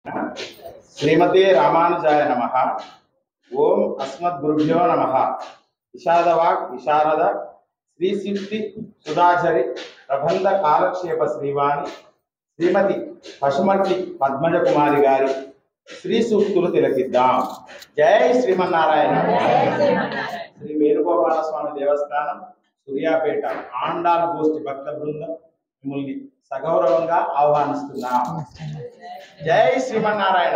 శ్రీమతే రామానుజాయ నమ ఓం అస్మద్గురుభ్యో నమ విషాదవాక్ విశారద శ్రీశక్తి సుధాచరి ప్రబంధ కాలక్షేప శ్రీవాణి శ్రీమతి పశుమర్తి పద్మజ కుమారి గారి శ్రీ సూక్తులు తిలకిద్దాం జై శ్రీమన్నారాయణ శ్రీ వేణుగోపాల స్వామి దేవస్థానం సూర్యాపేట ఆండాల గోష్ఠి భక్త బృందం మిమ్మల్ని సగౌరవంగా ఆహ్వానిస్తున్నాం జై శ్రీమన్నారాయణ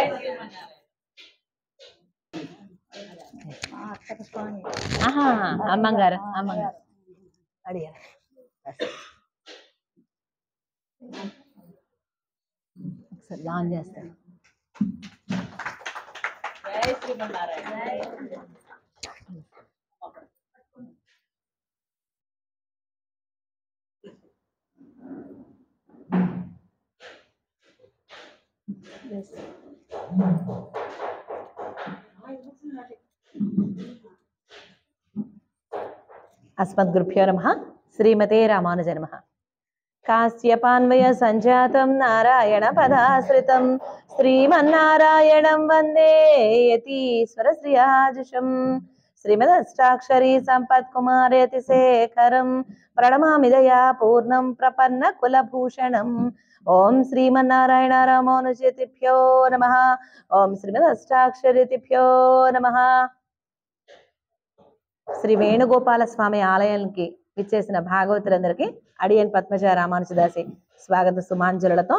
ఆహా అమ్మంగారు అమ్మంగారు అడిగారు ఒకసారి ఆన్ చేస్తాను అస్మద్గురుభ్యో నమ శ్రీమతే రామానుజ నమ కాశ్యపాన్వయ సంజాతం నారాయణ పదాశ్రితం శ్రీమన్నారాయణం వందే యతీశ్వర శ్రియాజుషం శ్రీమదష్టాక్షరీ సంపత్ కుమారేతి శేఖరం ప్రణమామిదయా పూర్ణం ప్రపన్న కులభూషణం ఓం శ్రీమన్నారాయణ రామానుజతిభ్యో నమ ఓం శ్రీమదష్టాక్షరితిభ్యో నమ శ్రీ వేణుగోపాల స్వామి ఆలయానికి విచ్చేసిన భాగవతులందరికీ అడియన్ పద్మజ రామానుజదాసి స్వాగత సుమాంజలులతో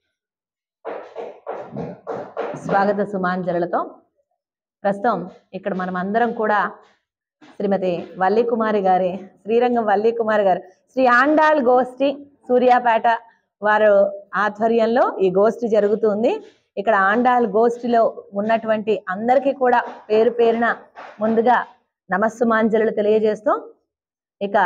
స్వాగత సుమాంజలులతో ప్రస్తుతం ఇక్కడ మనం అందరం కూడా శ్రీమతి వల్లి కుమారి గారి శ్రీరంగం వల్లి కుమారి గారు శ్రీ ఆండాల్ గోష్ఠి సూర్యాపేట వారు ఆధ్వర్యంలో ఈ గోష్ఠి జరుగుతుంది ఇక్కడ ఆండాల్ గోష్ఠిలో ఉన్నటువంటి అందరికీ కూడా పేరు పేరున ముందుగా నమస్సుమాంజలు తెలియజేస్తూ ఇక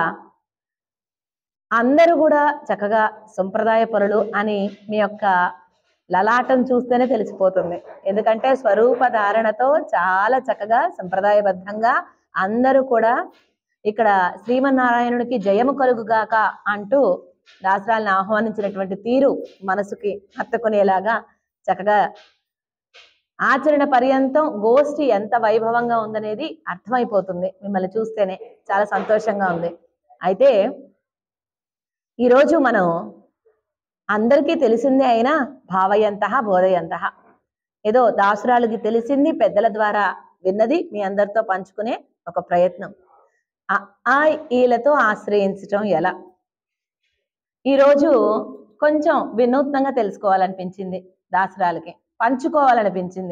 అందరూ కూడా చక్కగా సంప్రదాయ పరులు అని మీ యొక్క లలాటం చూస్తేనే తెలిసిపోతుంది ఎందుకంటే స్వరూప ధారణతో చాలా చక్కగా సంప్రదాయబద్ధంగా అందరూ కూడా ఇక్కడ శ్రీమన్నారాయణుడికి జయము కలుగుగాక అంటూ దాసరాలను ఆహ్వానించినటువంటి తీరు మనసుకి హత్తుకునేలాగా చక్కగా ఆచరణ పర్యంతం గోష్ఠి ఎంత వైభవంగా ఉందనేది అర్థమైపోతుంది మిమ్మల్ని చూస్తేనే చాలా సంతోషంగా ఉంది అయితే ఈరోజు మనం అందరికీ తెలిసిందే అయినా భావయంత బోధయంత ఏదో దాసురాలకి తెలిసింది పెద్దల ద్వారా విన్నది మీ అందరితో పంచుకునే ఒక ప్రయత్నం ఆ ఆ ఈలతో ఆశ్రయించటం ఎలా ఈరోజు కొంచెం వినూత్నంగా తెలుసుకోవాలనిపించింది దాసురాలకి పంచుకోవాలనిపించింది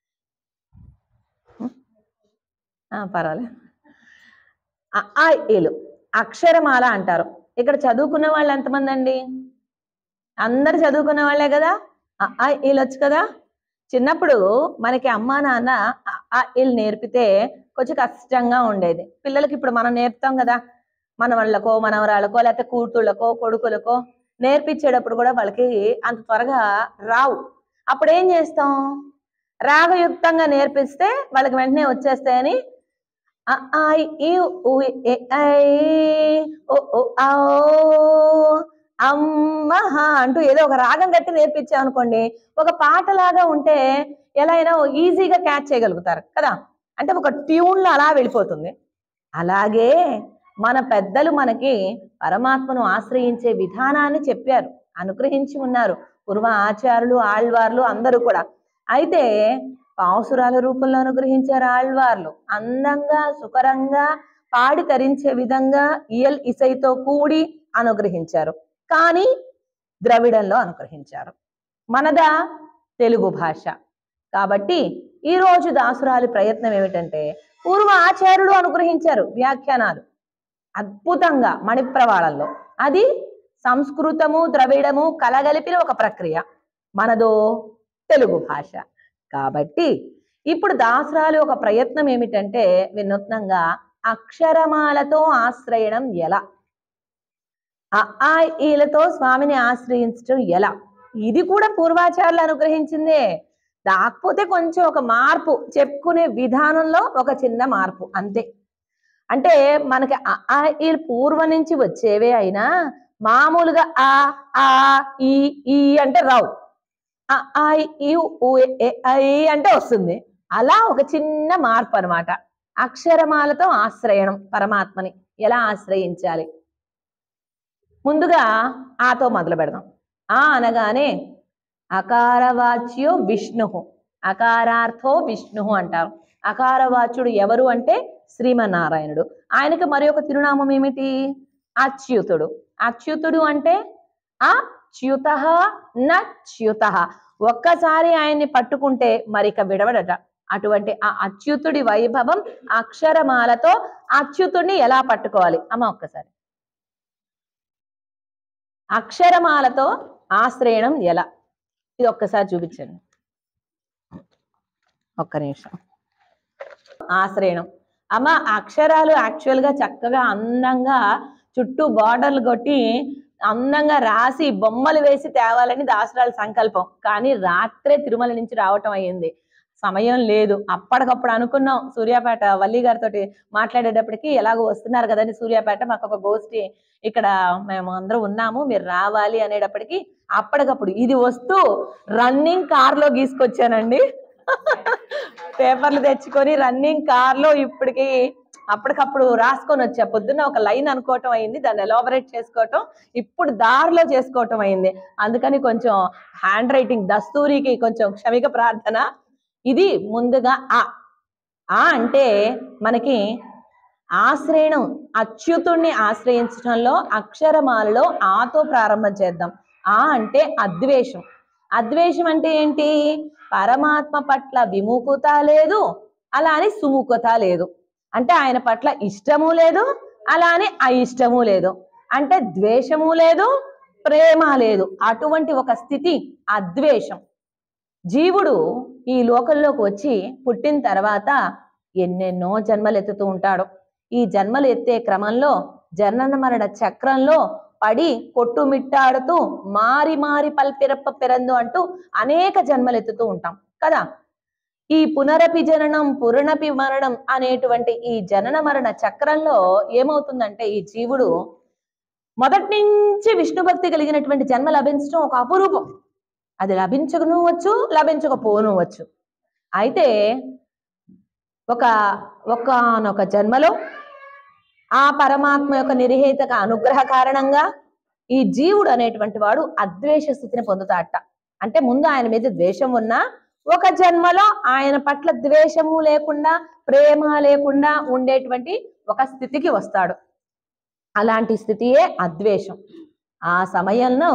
ఆ, పర్వాలేదు ఆ, ఆ ఈలు అక్షరమాల అంటారు ఇక్కడ చదువుకున్న వాళ్ళు ఎంతమంది అండి అందరు చదువుకున్న వాళ్ళే కదా ఆ, ఆ ఈలు వచ్చు కదా చిన్నప్పుడు మనకి అమ్మా నాన్న ఆ, ఆ ఈలు నేర్పితే కొంచెం కష్టంగా ఉండేది పిల్లలకి ఇప్పుడు మనం నేర్పుతాం కదా మన వాళ్ళకో మనవరాళ్ళకో లేకపోతే కూతుళ్ళకో కొడుకులకో నేర్పించేటప్పుడు కూడా వాళ్ళకి అంత త్వరగా రావు అప్పుడు ఏం చేస్తాం రాగయుక్తంగా నేర్పిస్తే వాళ్ళకి వెంటనే వచ్చేస్తాయని అ, ఆ, ఇ, ఈ, ఉ, ఎ, ఐ, ఓ, ఓ, ఆ, ఓ, అమ్మహ అంటూ ఏదో ఒక రాగం కట్టి నేర్పించాం అనుకోండి ఒక పాటలాగా ఉంటే ఎలా అయినా ఈజీగా క్యాచ్ చేయగలుగుతారు కదా అంటే ఒక ట్యూన్ లో అలా వెళ్ళిపోతుంది అలాగే మన పెద్దలు మనకి పరమాత్మను ఆశ్రయించే విధానాన్ని చెప్పారు అనుగ్రహించి ఉన్నారు పూర్వ ఆచారులు ఆళ్వార్లు అందరూ కూడా అయితే పాసురాల రూపంలో అనుగ్రహించారు ఆళ్వార్లు అందంగా సుకరంగా పాడి తరించే విధంగా ఇయల్ ఇసైతో కూడి అనుగ్రహించారు కానీ ద్రవిడంలో అనుగ్రహించారు మనదా తెలుగు భాష కాబట్టి ఈ రోజు దాసురాలి ప్రయత్నం ఏమిటంటే పూర్వ ఆచార్యులు అనుగ్రహించారు వ్యాఖ్యానాలు అద్భుతంగా మణిప్రవాళంలో అది సంస్కృతము ద్రవిడము కలగలిపిన ఒక ప్రక్రియ మనదో తెలుగు భాష కాబట్టి ఇప్పుడు దాసరాలు ఒక ప్రయత్నం ఏమిటంటే వినూత్నంగా అక్షరమాలతో ఆశ్రయణం ఎలా ఆ ఆ, ఈలతో స్వామిని ఆశ్రయించడం ఎలా ఇది కూడా పూర్వాచారులు అనుగ్రహించిందే కాకపోతే కొంచెం ఒక మార్పు చెప్పుకునే విధానంలో ఒక చిన్న మార్పు అంతే అంటే మనకి ఆ, ఆ, ఈ పూర్వం నుంచి వచ్చేవే అయినా మామూలుగా ఆ ఆ ఈ ఈ అంటే రావు అ, ఆ, ఇ, ఈ, ఉ, ఏ, ఐ అంటే వస్తుంది అలా ఒక చిన్న మార్పు అన్నమాట అక్షరమాలతో ఆశ్రయణం పరమాత్మని ఎలా ఆశ్రయించాలి ముందుగా ఆతో మొదలు పెడదాం ఆ అనగానే అకారవాచ్యో విష్ణు అకారార్థో విష్ణు అంటారు అకారవాచ్యుడు ఎవరు అంటే శ్రీమన్నారాయణుడు ఆయనకి మరి ఒక తిరునామం ఏమిటి అచ్యుతుడు అచ్యుతుడు అంటే అచ్యుత నచ్యుత ఒక్కసారి ఆయన్ని పట్టుకుంటే మరిక విడవడట అటువంటి ఆ అచ్యుతుడి వైభవం అక్షరమాలతో అచ్యుతుడిని ఎలా పట్టుకోవాలి అమ్మ ఒక్కసారి అక్షరమాలతో ఆశ్రయణం ఎలా ఇది ఒక్కసారి చూపించండి ఒక్క నిమిషం ఆశ్రయణం అమ్మ అక్షరాలు యాక్చువల్ గా చక్కగా అందంగా చుట్టూ బార్డర్లు కొట్టి అందంగా రాసి బొమ్మలు వేసి తేవాలని దాసరాల సంకల్పం కానీ రాత్రే తిరుమల నుంచి రావటం అయ్యింది సమయం లేదు అప్పటికప్పుడు అనుకున్నాం సూర్యాపేట వల్లి గారితో మాట్లాడేటప్పటికి ఎలాగో వస్తున్నారు కదండి సూర్యాపేట మాకు ఒక గోష్ఠి ఇక్కడ మేము అందరం ఉన్నాము మీరు రావాలి అనేటప్పటికి అప్పటికప్పుడు ఇది వస్తూ రన్నింగ్ కార్ లో గీసుకొచ్చానండి పేపర్లు తెచ్చుకొని రన్నింగ్ కార్ లో ఇప్పటికి అప్పటికప్పుడు రాసుకొని వచ్చా పొద్దున్న ఒక లైన్ అనుకోవటం అయింది దాన్ని ఎలాబరేట్ చేసుకోవటం ఇప్పుడు దారిలో చేసుకోవటం అయింది అందుకని కొంచెం హ్యాండ్ రైటింగ్ దస్తూరికి కొంచెం క్షమిక ప్రార్థన ఇది ముందుగా ఆ ఆ అంటే మనకి ఆశ్రయణం అచ్యుతుణ్ణి ఆశ్రయించడంలో అక్షరమాలలో ఆతో ప్రారంభం చేద్దాం ఆ అంటే అద్వేషం అద్వేషం అంటే ఏంటి పరమాత్మ పట్ల విముఖత లేదు అలా అని సుముఖత లేదు అంటే ఆయన పట్ల ఇష్టము లేదు అలా అని అయిష్టము లేదు అంటే ద్వేషము లేదు ప్రేమ లేదు అటువంటి ఒక స్థితి అద్వేషం జీవుడు ఈ లోకంలోకి వచ్చి పుట్టిన తర్వాత ఎన్నెన్నో జన్మలు ఎత్తుతూ ఉంటాడు ఈ జన్మలు ఎత్తే క్రమంలో జనన మరణ చక్రంలో పడి కొట్టుమిట్టాడుతూ మారి మారి పల్పిరప్ప పెరందు అంటూ అనేక జన్మలు ఎత్తుతూ ఉంటాం కదా ఈ పునరపి జననం పునరపి మరణం అనేటువంటి ఈ జనన మరణ చక్రంలో ఏమవుతుందంటే ఈ జీవుడు మొదటి నుంచి విష్ణు భక్తి కలిగినటువంటి జన్మ లభించడం ఒక అపురూపం అది లభించను వచ్చు లభించకపోను వచ్చు అయితే ఒక ఒకనొక జన్మలో ఆ పరమాత్మ యొక్క నిర్హేతక అనుగ్రహ కారణంగా ఈ జీవుడు అనేటువంటి వాడు అద్వేష స్థితిని పొందుతాడట అంటే ముందు ఆయన మీద ద్వేషం ఉన్నా ఒక జన్మలో ఆయన పట్ల ద్వేషము లేకుండా ప్రేమ లేకుండా ఉండేటువంటి ఒక స్థితికి వస్తాడు అలాంటి స్థితియే అద్వేషం ఆ సమయంలో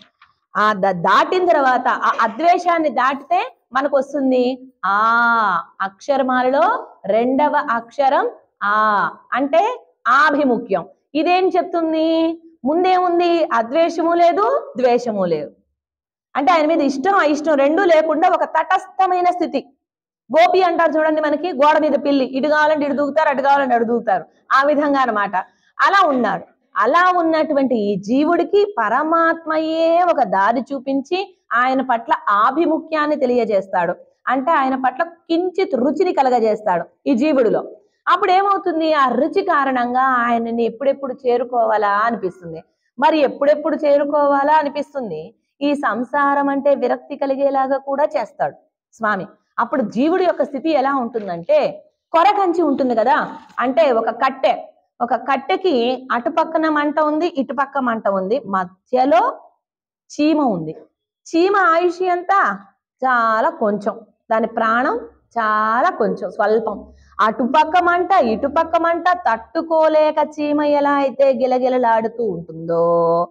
ఆ ద- దాటిన తర్వాత ఆ అద్వేషాన్ని దాటితే మనకు వస్తుంది ఆ అక్షరమాలలో రెండవ అక్షరం ఆ అంటే ఆభిముఖ్యం ఇదేం చెప్తుంది ముందేముంది అద్వేషము లేదు ద్వేషము లేదు అంటే ఆయన మీద ఇష్టం అయిష్టం రెండూ లేకుండా ఒక తటస్థమైన స్థితి గోపి అంటారు చూడండి మనకి గోడ మీద పిల్లి ఇటు కావాలంటే ఇటు దూకుతారు అటు కావాలంటే అటు దూకుతారు ఆ విధంగా అన్నమాట అలా ఉన్నాడు అలా ఉన్నటువంటి ఈ జీవుడికి పరమాత్మయే ఒక దారి చూపించి ఆయన పట్ల ఆభిముఖ్యాన్ని తెలియజేస్తాడు అంటే ఆయన పట్ల కించిత్ రుచిని కలగజేస్తాడు ఈ జీవుడిలో అప్పుడు ఏమవుతుంది ఆ రుచి కారణంగా ఆయనని ఎప్పుడెప్పుడు చేరుకోవాలా అనిపిస్తుంది మరి ఎప్పుడెప్పుడు చేరుకోవాలా అనిపిస్తుంది ఈ సంసారం అంటే విరక్తి కలిగేలాగా కూడా చేస్తాడు స్వామి అప్పుడు జీవుడి యొక్క స్థితి ఎలా ఉంటుందంటే కొరకంచి ఉంటుంది కదా అంటే ఒక కట్టె ఒక కట్టెకి అటుపక్కన మంట ఉంది ఇటుపక్క మంట ఉంది మధ్యలో చీమ ఉంది చీమ ఆయుష్ ఎంత చాలా కొంచెం దాని ప్రాణం చాలా కొంచెం స్వల్పం అటుపక్క మంట ఇటుపక్క మంట తట్టుకోలేక చీమ ఎలా అయితే గిలగిలలాడుతూ ఉంటుందో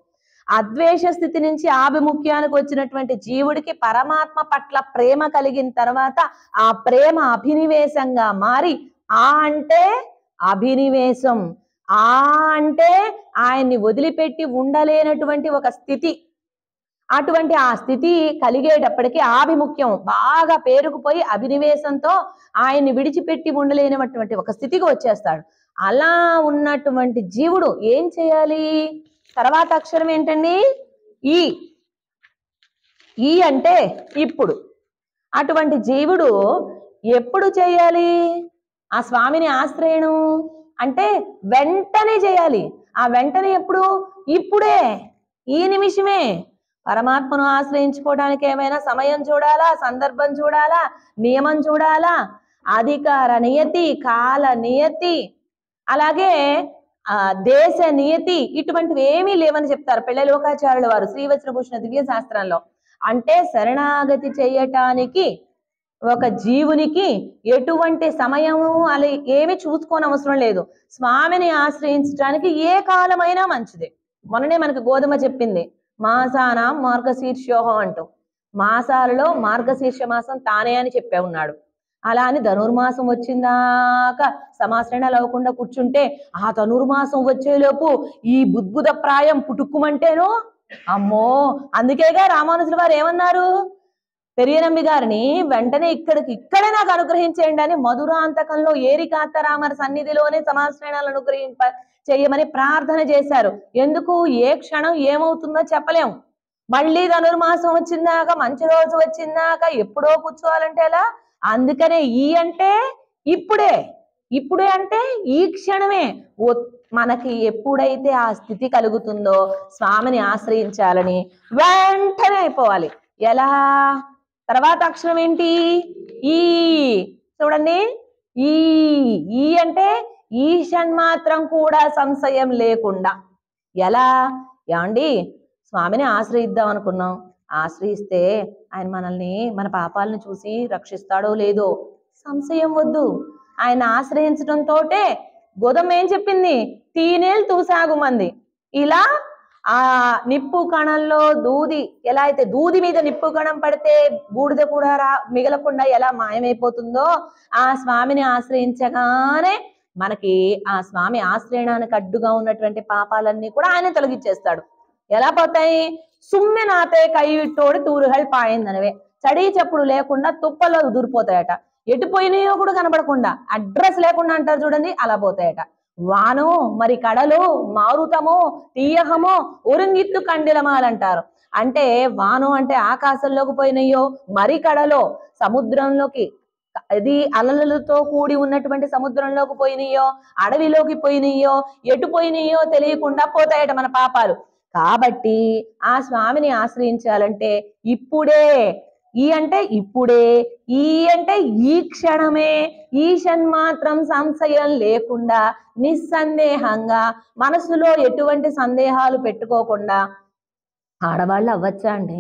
అద్వేష స్థితి నుంచి ఆభిముఖ్యానికి వచ్చినటువంటి జీవుడికి పరమాత్మ పట్ల ప్రేమ కలిగిన తర్వాత ఆ ప్రేమ అభినివేశంగా మారి ఆ అంటే అభినివేశం ఆ అంటే ఆయన్ని వదిలిపెట్టి ఉండలేనటువంటి ఒక స్థితి అటువంటి ఆ స్థితి కలిగేటప్పటికి ఆభిముఖ్యం బాగా పేరుకుపోయి అభినివేశంతో ఆయన్ని విడిచిపెట్టి ఉండలేనటువంటి ఒక స్థితికి వచ్చేస్తాడు అలా ఉన్నటువంటి జీవుడు ఏం చేయాలి తర్వాత అక్షరం ఏంటండి ఈ ఈ అంటే ఇప్పుడు అటువంటి జీవుడు ఎప్పుడు చేయాలి ఆ స్వామిని ఆశ్రయణం అంటే వెంటనే చేయాలి ఆ వెంటనే ఎప్పుడు ఇప్పుడే ఈ నిమిషమే పరమాత్మను ఆశ్రయించుకోవడానికి ఏమైనా సమయం చూడాలా సందర్భం చూడాలా నియమం చూడాలా అధికార నియతి కాల నియతి అలాగే ఆ దేశ నియతి ఇటువంటివి ఏమీ లేవని చెప్తారు పెళ్ళ లోకాచార్యుల వారు శ్రీవచనభూషణ దివ్య శాస్త్రంలో అంటే శరణాగతి చేయటానికి ఒక జీవునికి ఎటువంటి సమయము అలా ఏమి చూసుకోని అవసరం లేదు స్వామిని ఆశ్రయించడానికి ఏ కాలమైనా మంచిదే మొన్ననే మనకి గోధుమ చెప్పింది మాసాన మార్గశీర్షోహం అంటూ మాసాలలో మార్గశీర్ష మాసం తానే అని చెప్పే ఉన్నాడు అలా అని ధనుర్మాసం వచ్చిందాక సమాశ్రయాలు అవ్వకుండా కూర్చుంటే ఆ ధనుర్మాసం వచ్చేలోపు ఈ బుద్భుత ప్రాయం పుట్టుక్కుమంటేనో అమ్మో అందుకేగా రామానుజుల వారు ఏమన్నారు పెరియనమ్మి గారిని వెంటనే ఇక్కడికి ఇక్కడే నాకు అనుగ్రహించేయండి అని మధురాంతకంలో ఏరికాత్తరామర సన్నిధిలోనే సమాశ్రయాలు అనుగ్రహింప చేయమని ప్రార్థన చేశారు ఎందుకు ఏ క్షణం ఏమవుతుందో చెప్పలేము మళ్ళీ ధనుర్మాసం వచ్చిందాక మంచి రోజు వచ్చిందాక ఎప్పుడో కూర్చోవాలంటే ఎలా అందుకనే ఈ అంటే ఇప్పుడే ఇప్పుడే అంటే ఈ క్షణమే ఒ- మనకి ఎప్పుడైతే ఆ స్థితి కలుగుతుందో స్వామిని ఆశ్రయించాలని వెంటనే అయిపోవాలి ఎలా తర్వాత అక్షరం ఏంటి ఈ చూడండి ఈ ఈ అంటే ఈషన్ మాత్రం కూడా సంశయం లేకుండా ఎలా ఏమండి స్వామిని ఆశ్రయిద్దాం అనుకున్నాం ఆశ్రయిస్తే ఆయన మనల్ని మన పాపాలను చూసి రక్షిస్తాడో లేదో సంశయం వద్దు ఆయన ఆశ్రయించడంతో గోధుమ ఏం చెప్పింది తీనేలు తూసాగుమంది ఇలా ఆ నిప్పు కణంలో దూది ఎలా అయితే దూది మీద నిప్పు కణం పడితే బూడిద కూడా రా మిగలకుండా ఎలా మాయమైపోతుందో ఆ స్వామిని ఆశ్రయించగానే మనకి ఆ స్వామి ఆశ్రయణానికి అడ్డుగా ఉన్నటువంటి పాపాలన్నీ కూడా ఆయన తొలగించేస్తాడు ఎలా పోతాయి సుమ్మెనాతే కైవిట్టోడి తూరుగల్ పాయిందనవే చడి చెప్పుడు లేకుండా తుప్పలో దూరిపోతాయట ఎటు పోయినాయో కూడా కనబడకుండా అడ్రస్ లేకుండా అంటారు చూడండి అలా పోతాయట వాను మరి కడలు మారుతము తీయహము ఉరుంగిత్తు కండిలమాలంటారు అంటే వాను అంటే ఆకాశంలోకి పోయినాయో మరి కడలో సముద్రంలోకి అది అలలతో కూడి ఉన్నటువంటి సముద్రంలోకి పోయినాయో అడవిలోకి పోయినాయో ఎటు పోయినాయో తెలియకుండా పోతాయట మన పాపాలు కాబట్టి ఆ స్వామిని ఆశ్రయించాలంటే ఇప్పుడే ఈ అంటే ఇప్పుడే ఈ అంటే ఈ క్షణమే ఈషన్ మాత్రం సంశయం లేకుండా నిస్సందేహంగా మనసులో ఎటువంటి సందేహాలు పెట్టుకోకుండా ఆడవాళ్ళు అవ్వచ్చా అండి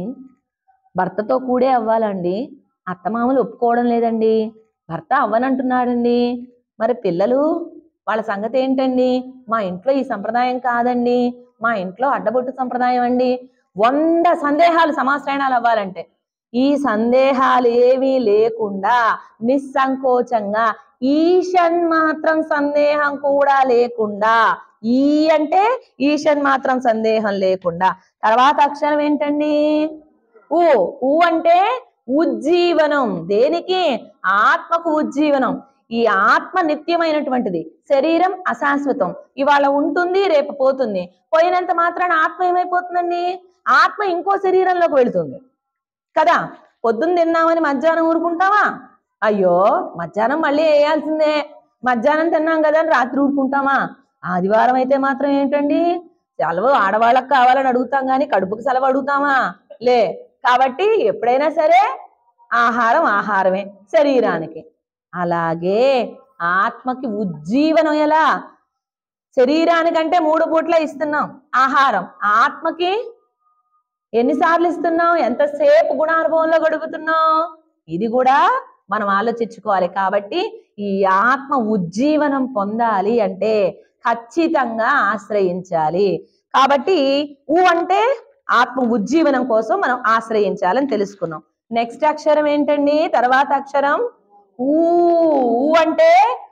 భర్తతో కూడే అవ్వాలండి అత్తమామలు ఒప్పుకోవడం లేదండి భర్త అవ్వనంటున్నాడండి మరి పిల్లలు వాళ్ళ సంగతి ఏంటండి మా ఇంట్లో ఈ సంప్రదాయం కాదండి మా ఇంట్లో అడ్డబొట్టు సంప్రదాయం అండి వంద సందేహాలు సమాశ్రయణాలు అవ్వాలంటే ఈ సందేహాలు ఏమీ లేకుండా నిస్సంకోచంగా ఈషన్ మాత్రం సందేహం కూడా లేకుండా ఈ అంటే ఈషన్ మాత్రం సందేహం లేకుండా తర్వాత అక్షరం ఏంటండి ఊ ఊ అంటే ఉజ్జీవనం దేనికి ఆత్మకు ఉజ్జీవనం ఈ ఆత్మ నిత్యమైనటువంటిది శరీరం అశాశ్వతం ఇవాళ ఉంటుంది రేపు పోతుంది పోయినంత మాత్రాన ఆత్మ ఏమైపోతుందండి ఆత్మ ఇంకో శరీరంలోకి వెళుతుంది కదా పొద్దున్న తిన్నామని మధ్యాహ్నం ఊరుకుంటావా అయ్యో మధ్యాహ్నం మళ్ళీ వేయాల్సిందే మధ్యాహ్నం తిన్నాం కదా అని రాత్రి ఊరుకుంటామా ఆదివారం అయితే మాత్రం ఏంటండి సెలవు ఆడవాళ్ళకి కావాలని అడుగుతాం కానీ కడుపుకి సెలవు అడుగుతామా లే కాబట్టి ఎప్పుడైనా సరే ఆహారం ఆహారమే శరీరానికి అలాగే ఆత్మకి ఉజ్జీవనం ఎలా శరీరానికంటే మూడు పూట్ల ఇస్తున్నాం ఆహారం ఆత్మకి ఎన్నిసార్లు ఇస్తున్నాం ఎంతసేపు గుణానుభవంలో గడుపుతున్నాం ఇది కూడా మనం ఆలోచించుకోవాలి కాబట్టి ఈ ఆత్మ ఉజ్జీవనం పొందాలి అంటే ఖచ్చితంగా ఆశ్రయించాలి కాబట్టి ఊ అంటే ఆత్మ ఉజ్జీవనం కోసం మనం ఆశ్రయించాలని తెలుసుకున్నాం నెక్స్ట్ అక్షరం ఏంటండి తర్వాత అక్షరం ఊ ఊ అంటే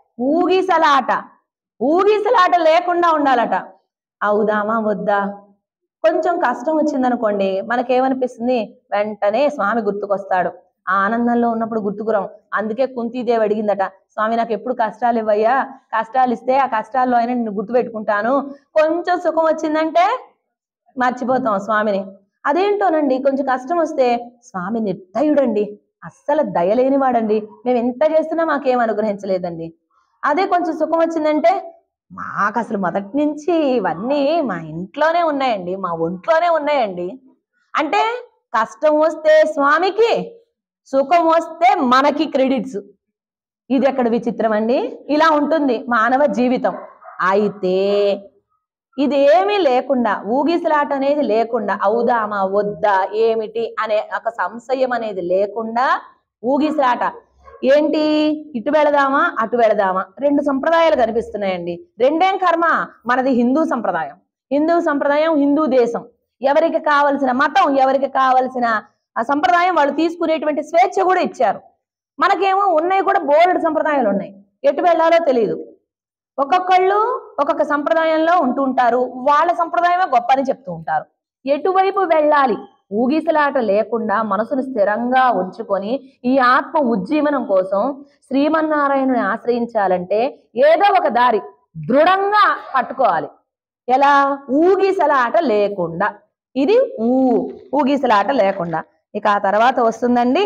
ఊగిసలాట ఊగిసలాట లేకుండా ఉండాలట అవుదామా వద్దా కొంచెం కష్టం వచ్చిందనుకోండి మనకేమనిపిస్తుంది వెంటనే స్వామి గుర్తుకొస్తాడు ఆ ఆనందంలో ఉన్నప్పుడు గుర్తుకురాం అందుకే కుంతీదేవి అడిగిందట స్వామి నాకు ఎప్పుడు కష్టాలు ఇవ్వయ్యా కష్టాలు ఇస్తే ఆ కష్టాల్లో అయినా నిన్ను గుర్తుపెట్టుకుంటాను కొంచెం సుఖం వచ్చిందంటే మర్చిపోతాం స్వామిని అదేంటోనండి కొంచెం కష్టం వస్తే స్వామి నిర్దయుడండి అస్సలు దయలేనివాడండి మేము ఎంత చేస్తున్నా మాకేం అనుగ్రహించలేదండి అదే కొంచెం సుఖం వచ్చిందంటే మాకు అసలు మొదటి నుంచి ఇవన్నీ మా ఇంట్లోనే ఉన్నాయండి మా ఒంట్లోనే ఉన్నాయండి అంటే కష్టం వస్తే స్వామికి సుఖం వస్తే మనకి క్రెడిట్స్ ఇది ఎక్కడ విచిత్రం అండి ఇలా ఉంటుంది మానవ జీవితం అయితే ఇదేమీ లేకుండా ఊగిసలాట అనేది లేకుండా అవుదామా వద్దా ఏమిటి అనే ఒక సంశయం అనేది లేకుండా ఊగిసలాట ఏంటి ఇటు వెళదామా అటు వెళదామా రెండు సంప్రదాయాలు కనిపిస్తున్నాయండి రెండేం కర్మ మనది హిందూ సంప్రదాయం హిందూ సంప్రదాయం హిందూ దేశం ఎవరికి కావలసిన మతం ఎవరికి కావలసిన ఆ సంప్రదాయం వాళ్ళు తీసుకునేటువంటి స్వేచ్ఛ కూడా ఇచ్చారు మనకేమో ఉన్నాయి కూడా బోల్డ్ సంప్రదాయాలు ఉన్నాయి ఎటు వెళ్ళాలో తెలియదు ఒక్కొక్కళ్ళు ఒక్కొక్క సంప్రదాయంలో ఉంటూ ఉంటారు వాళ్ళ సంప్రదాయమే గొప్ప అని చెప్తూ ఉంటారు ఎటువైపు వెళ్ళాలి ఊగిసలాట లేకుండా మనసును స్థిరంగా ఉంచుకొని ఈ ఆత్మ ఉజ్జీవనం కోసం శ్రీమన్నారాయణుని ఆశ్రయించాలంటే ఏదో ఒక దారి దృఢంగా పట్టుకోవాలి ఎలా ఊగిసలాట లేకుండా ఇది ఊ ఊగిసలాట లేకుండా ఇక ఆ తర్వాత వస్తుందండి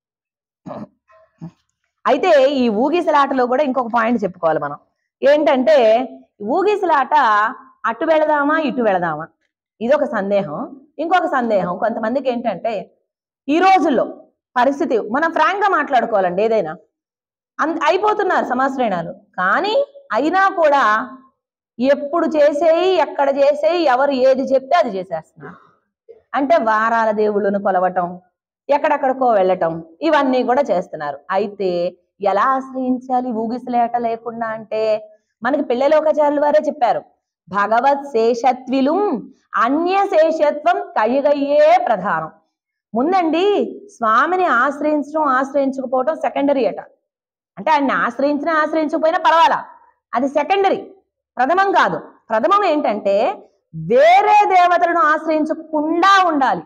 అయితే ఈ ఊగిసలాటలో కూడా ఇంకొక పాయింట్ చెప్పుకోవాలి మనం ఏంటంటే ఊగిసలాట అటు వెళదామా ఇటు వెళదామా ఇదొక సందేహం ఇంకొక సందేహం కొంతమందికి ఏంటంటే ఈ రోజుల్లో పరిస్థితి మనం ఫ్రాంక్ గా మాట్లాడుకోవాలండి ఏదైనా అంత అయిపోతున్నారు సమాశ్రయణాలు కానీ అయినా కూడా ఎప్పుడు చేసేయి ఎక్కడ చేసేయి ఎవరు ఏది చెప్తే అది చేసేస్తున్నారు అంటే వారాల దేవుళ్ళను కొలవటం ఎక్కడెక్కడికో వెళ్ళటం ఇవన్నీ కూడా చేస్తున్నారు అయితే ఎలా ఆశ్రయించాలి ఊగిసలేట లేకుండా అంటే మనకి పిల్లలోకాచార్యులు వారే చెప్పారు భగవత్ శేషత్విలు అన్య శేషత్వం కయ్యగయ్యే ప్రధానం ముందండి స్వామిని ఆశ్రయించడం ఆశ్రయించకపోవడం సెకండరీ అట అంటే ఆయన్ని ఆశ్రయించినా ఆశ్రయించకపోయినా పర్వాలా అది సెకండరీ ప్రథమం కాదు ప్రథమం ఏంటంటే వేరే దేవతలను ఆశ్రయించకుండా ఉండాలి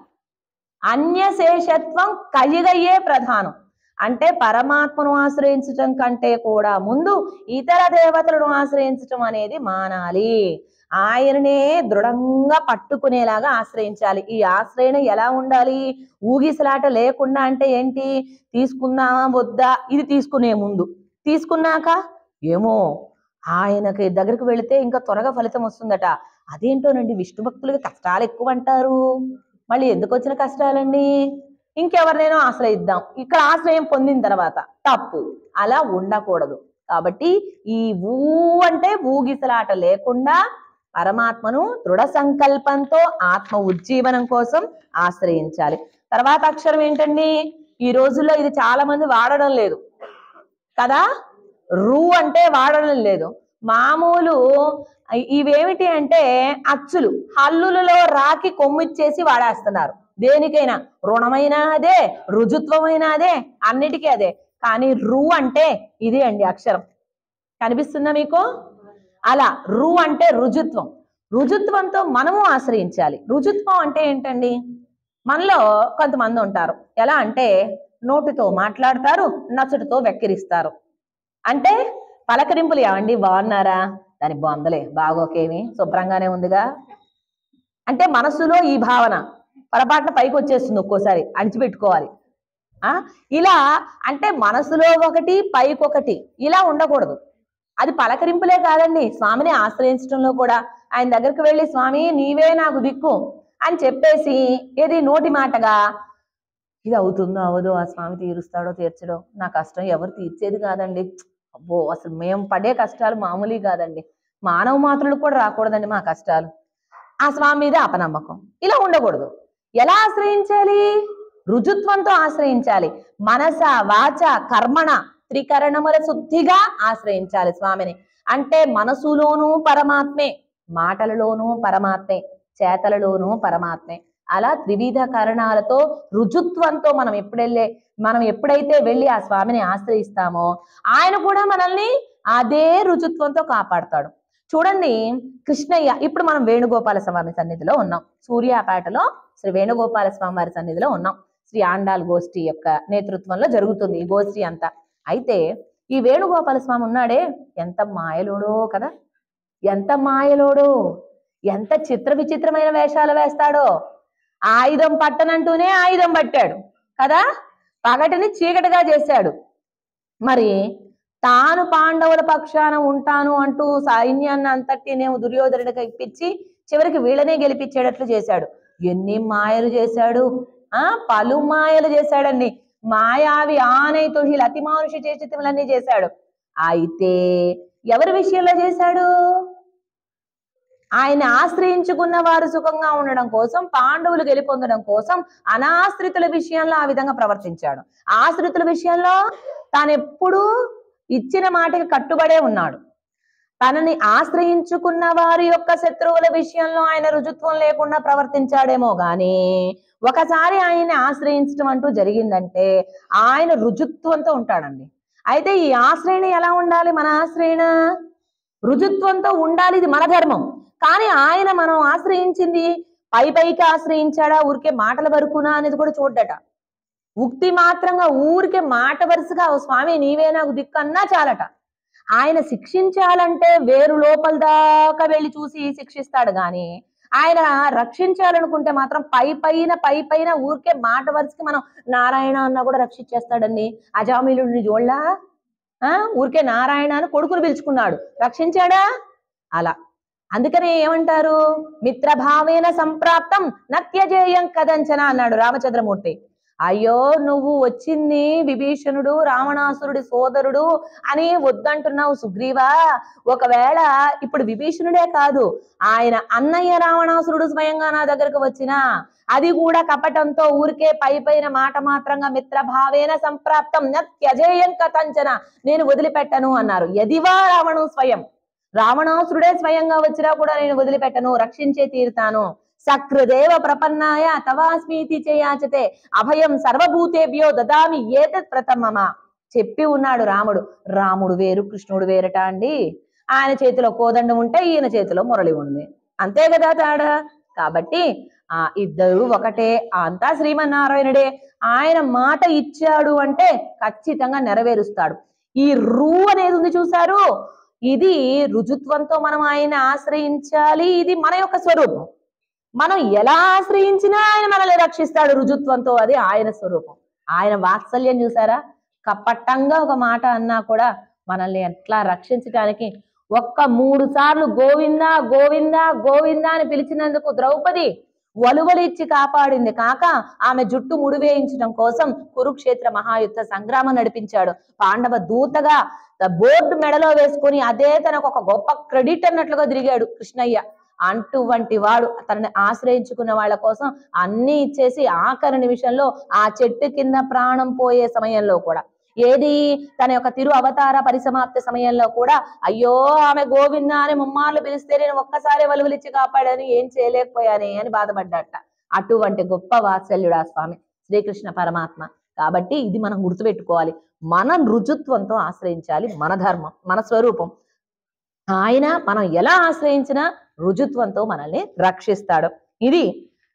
అన్యశేషత్వం కలిగయ్యే ప్రధానం అంటే పరమాత్మను ఆశ్రయించటం కంటే కూడా ముందు ఇతర దేవతలను ఆశ్రయించటం అనేది మానాలి ఆయననే దృఢంగా పట్టుకునేలాగా ఆశ్రయించాలి ఈ ఆశ్రయణ ఎలా ఉండాలి ఊగిసలాట లేకుండా అంటే ఏంటి తీసుకుందామా వద్దా ఇది తీసుకునే ముందు తీసుకున్నాక ఏమో ఆయనకి దగ్గరికి వెళితే ఇంకా త్వరగా ఫలితం వస్తుందట అదేంటోనండి విష్ణు భక్తులకి కష్టాలు ఎక్కువ అంటారు మళ్ళీ ఎందుకు వచ్చిన కష్టాలండి ఇంకెవరినైనా ఆశ్రయిద్దాం ఇక్కడ ఆశ్రయం పొందిన తర్వాత తప్పు అలా ఉండకూడదు కాబట్టి ఈ ఊ అంటే ఊగిసలాట లేకుండా పరమాత్మను దృఢ సంకల్పంతో ఆత్మ ఉజ్జీవనం కోసం ఆశ్రయించాలి తర్వాత అక్షరం ఏంటండి ఈ రోజుల్లో ఇది చాలా మంది వాడడం లేదు కదా రు అంటే వాడడం లేదు మామూలు ఇవేమిటి అంటే అచ్చులు హల్లులలో రాకి కొమ్మిచ్చేసి వాడేస్తున్నారు దేనికైనా రుణమైన అదే రుజుత్వమైన అదే అన్నిటికీ అదే కానీ రు అంటే ఇది అండి అక్షరం కనిపిస్తుందా మీకు అలా రు అంటే రుజుత్వం రుజుత్వంతో మనము ఆశ్రయించాలి రుజుత్వం అంటే ఏంటండి మనలో కొంతమంది ఉంటారు ఎలా అంటే నోటితో మాట్లాడతారు నచ్చటితో వెక్కిరిస్తారు అంటే పలకరింపులు ఏమండి బాగున్నారా దాని బాగుందలే బాగోకేమి శుభ్రంగానే ఉందిగా అంటే మనసులో ఈ భావన పొరపాటున పైకి వచ్చేస్తుంది ఒక్కోసారి అణిచిపెట్టుకోవాలి ఆ ఇలా అంటే మనసులో ఒకటి పైకి ఒకటి ఇలా ఉండకూడదు అది పలకరింపులే కాదండి స్వామిని ఆశ్రయించడంలో కూడా ఆయన దగ్గరికి వెళ్ళి స్వామి నీవే నాకు దిక్కు అని చెప్పేసి ఏది నోటి మాటగా ఇది అవుతుందో అవదో ఆ స్వామి తీరుస్తాడో తీర్చడో నా కష్టం ఎవరు తీర్చేది కాదండి అబ్బో అసలు మేము పడే కష్టాలు మామూలు కాదండి మానవ మాత్రులు కూడా రాకూడదండి మా కష్టాలు ఆ స్వామి మీద అపనమ్మకం ఇలా ఉండకూడదు ఎలా ఆశ్రయించాలి రుజుత్వంతో ఆశ్రయించాలి మనస వాచ కర్మణ త్రికరణముల శుద్ధిగా ఆశ్రయించాలి స్వామిని అంటే మనసులోనూ పరమాత్మే మాటలలోనూ పరమాత్మే చేతలలోనూ పరమాత్మే అలా త్రివిధ కరణాలతో రుజుత్వంతో మనం ఎప్పుడెళ్ళే మనం ఎప్పుడైతే వెళ్ళి ఆ స్వామిని ఆశ్రయిస్తామో ఆయన కూడా మనల్ని అదే రుజుత్వంతో కాపాడతాడు చూడండి కృష్ణయ్య ఇప్పుడు మనం వేణుగోపాల స్వామి సన్నిధిలో ఉన్నాం సూర్యాపేటలో శ్రీ వేణుగోపాల స్వామి వారి సన్నిధిలో ఉన్నాం శ్రీ ఆండాల్ గోష్ఠి యొక్క నేతృత్వంలో జరుగుతుంది ఈ గోష్ఠి అంతా అయితే ఈ వేణుగోపాల స్వామి ఉన్నాడే ఎంత మాయలోడో కదా ఎంత మాయలోడో ఎంత చిత్ర విచిత్రమైన వేషాలు వేస్తాడో ఆయుధం పట్టనంటూనే ఆయుధం పట్టాడు కదా పగటిని చీకటిగా చేశాడు మరి తాను పాండవుల పక్షాన ఉంటాను అంటూ సైన్యాన్ని అంతటినేమో దుర్యోధనుడికి ఇప్పించి చివరికి వీళ్ళనే గెలిపించేటట్లు చేశాడు ఎన్ని మాయలు చేశాడు ఆ పలు మాయలు చేశాడండి మాయావి ఆనై తొహిల్ అతి మానుష చేచితములన్నీ చేశాడు అయితే ఎవరి విషయంలో చేశాడు ఆయన ఆశ్రయించుకున్న వారు సుఖంగా ఉండడం కోసం పాండవులు గెలుపొందడం కోసం అనాశ్రితుల విషయంలో ఆ విధంగా ప్రవర్తించాడు ఆశ్రితుల విషయంలో తానెప్పుడూ ఇచ్చిన మాటకి కట్టుబడే ఉన్నాడు తనని ఆశ్రయించుకున్న వారి యొక్క శత్రువుల విషయంలో ఆయన రుజుత్వం లేకుండా ప్రవర్తించాడేమో గాని ఒకసారి ఆయన్ని ఆశ్రయించడం అంటూ జరిగిందంటే ఆయన రుజుత్వంతో ఉంటాడండి అయితే ఈ ఆశ్రయణ ఎలా ఉండాలి మన ఆశ్రయణ రుజుత్వంతో ఉండాలి ఇది మన ధర్మం కానీ ఆయన మనం ఆశ్రయించింది పై పైకి ఆశ్రయించాడా ఊరికే మాటల వరకునా అనేది కూడా చూడ్డట ఉక్తి మాత్రంగా ఊరికే మాట వరుసగా "ఓ స్వామి నీవే నాకు దిక్కు అన్నా చాలట ఆయన శిక్షించాలంటే వేరు లోపల దాకా వెళ్ళి చూసి శిక్షిస్తాడు గాని ఆయన రక్షించాలనుకుంటే మాత్రం పై పైన పై పైన ఊరికే మాట వరుసకి మనం నారాయణ అన్నా కూడా రక్షించేస్తాడండి అజామిలుడిని జోళ్ళా ఆ ఊరికే నారాయణ అని కొడుకును పిలుచుకున్నాడు రక్షించాడా అలా అందుకనే ఏమంటారు మిత్రభావేన సంప్రాప్తం నత్యజేయం కదంచన అన్నాడు రామచంద్రమూర్తి అయ్యో నువ్వు వచ్చింది విభీషణుడు రావణాసురుడి సోదరుడు అని వద్దంటున్నావు సుగ్రీవా ఒకవేళ ఇప్పుడు విభీషణుడే కాదు ఆయన అన్నయ్య రావణాసురుడు స్వయంగా నా దగ్గరకు వచ్చినా అది కూడా కపటంతో ఊరికే పై పైన మాట మాత్రంగా మిత్రభావేన సంప్రాప్తం నత్యజేయం కథంచన నేను వదిలిపెట్టను అన్నారు ఎదివా రావణు స్వయం రావణాసురుడే స్వయంగా వచ్చినా కూడా నేను వదిలిపెట్టను రక్షించే తీరుతాను సకృదేవ ప్రపన్నాయ తవాస్మీతి చేయాచతే అభయం సర్వభూతేభ్యో దదామి ఏతత్ ప్రథమమ చెప్పి ఉన్నాడు రాముడు రాముడు వేరు కృష్ణుడు వేరట అండి ఆయన చేతిలో కోదండం ఉంటే ఈయన చేతిలో మురళి ఉంది అంతే కదా తాడా కాబట్టి ఆ ఇద్దరు ఒకటే అంతా శ్రీమన్నారాయణుడే ఆయన మాట ఇచ్చాడు అంటే ఖచ్చితంగా నెరవేరుస్తాడు ఈ రు అనేది ఉంది చూసారు ఇది రుజుత్వంతో మనం ఆయన ఆశ్రయించాలి ఇది మన యొక్క స్వరూపం మనం ఎలా ఆశ్రయించినా ఆయన మనల్ని రక్షిస్తాడు రుజుత్వంతో అది ఆయన స్వరూపం ఆయన వాత్సల్యం చూసారా కపట్టంగా ఒక మాట అన్నా కూడా మనల్ని ఎట్లా రక్షించడానికి ఒక్క మూడు సార్లు గోవిందా గోవిందా గోవిందా అని పిలిచినందుకు ద్రౌపది వలువలిచ్చి కాపాడింది కాక ఆమె జుట్టు ముడివేయించడం కోసం కురుక్షేత్ర మహాయుద్ధ సంగ్రామం నడిపించాడు పాండవ దూతగా బోర్డు మెడలో వేసుకొని అదే తనకు ఒక గొప్ప క్రెడిట్ అన్నట్లుగా తిరిగాడు కృష్ణయ్య అటువంటి వాడు తనని ఆశ్రయించుకున్న వాళ్ళ కోసం అన్ని ఇచ్చేసి ఆఖరి నిమిషంలో ఆ చెట్టు కింద ప్రాణం పోయే సమయంలో కూడా ఏది తన యొక్క తిరు అవతార పరిసమాప్తి సమయంలో కూడా అయ్యో ఆమె గోవింద అని ముమ్మార్లు పిలిస్తే నేను ఒక్కసారి వలువలిచ్చి కాపాడని ఏం చేయలేకపోయానే అని బాధపడ్డట అటువంటి గొప్ప వాత్సల్యుడు ఆ స్వామి శ్రీకృష్ణ పరమాత్మ కాబట్టి ఇది మనం గుర్తుపెట్టుకోవాలి మన రుజుత్వంతో ఆశ్రయించాలి మన ధర్మం మన స్వరూపం ఆయన మనం ఎలా ఆశ్రయించినా రుజుత్వంతో మనల్ని రక్షిస్తాడు ఇది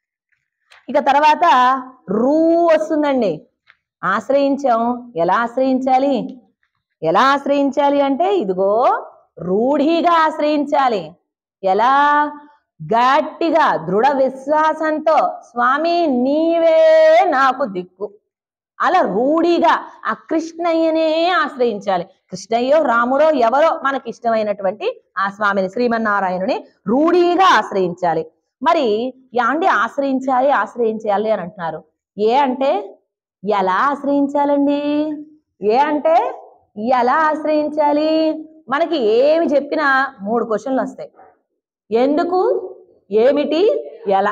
ఇక తర్వాత రూ వస్తుందండి ఆశ్రయించాం ఎలా ఆశ్రయించాలి ఎలా ఆశ్రయించాలి అంటే ఇదిగో రూఢిగా ఆశ్రయించాలి ఎలా గట్టిగా దృఢ విశ్వాసంతో స్వామి నీవే నాకు దిక్కు అలా రూఢిగా ఆ కృష్ణయ్యనే ఆశ్రయించాలి కృష్ణయ్యో రాముడో ఎవరో మనకి ఇష్టమైనటువంటి ఆ స్వామిని శ్రీమన్నారాయణుని రూఢిగా ఆశ్రయించాలి మరి యాండి ఆశ్రయించాలి ఆశ్రయించాలి అని అంటున్నారు ఏ అంటే ఎలా ఆశ్రయించాలండి ఏ అంటే ఎలా ఆశ్రయించాలి మనకి ఏమి చెప్పినా మూడు క్వశ్చన్లు వస్తాయి ఎందుకు ఏమిటి ఎలా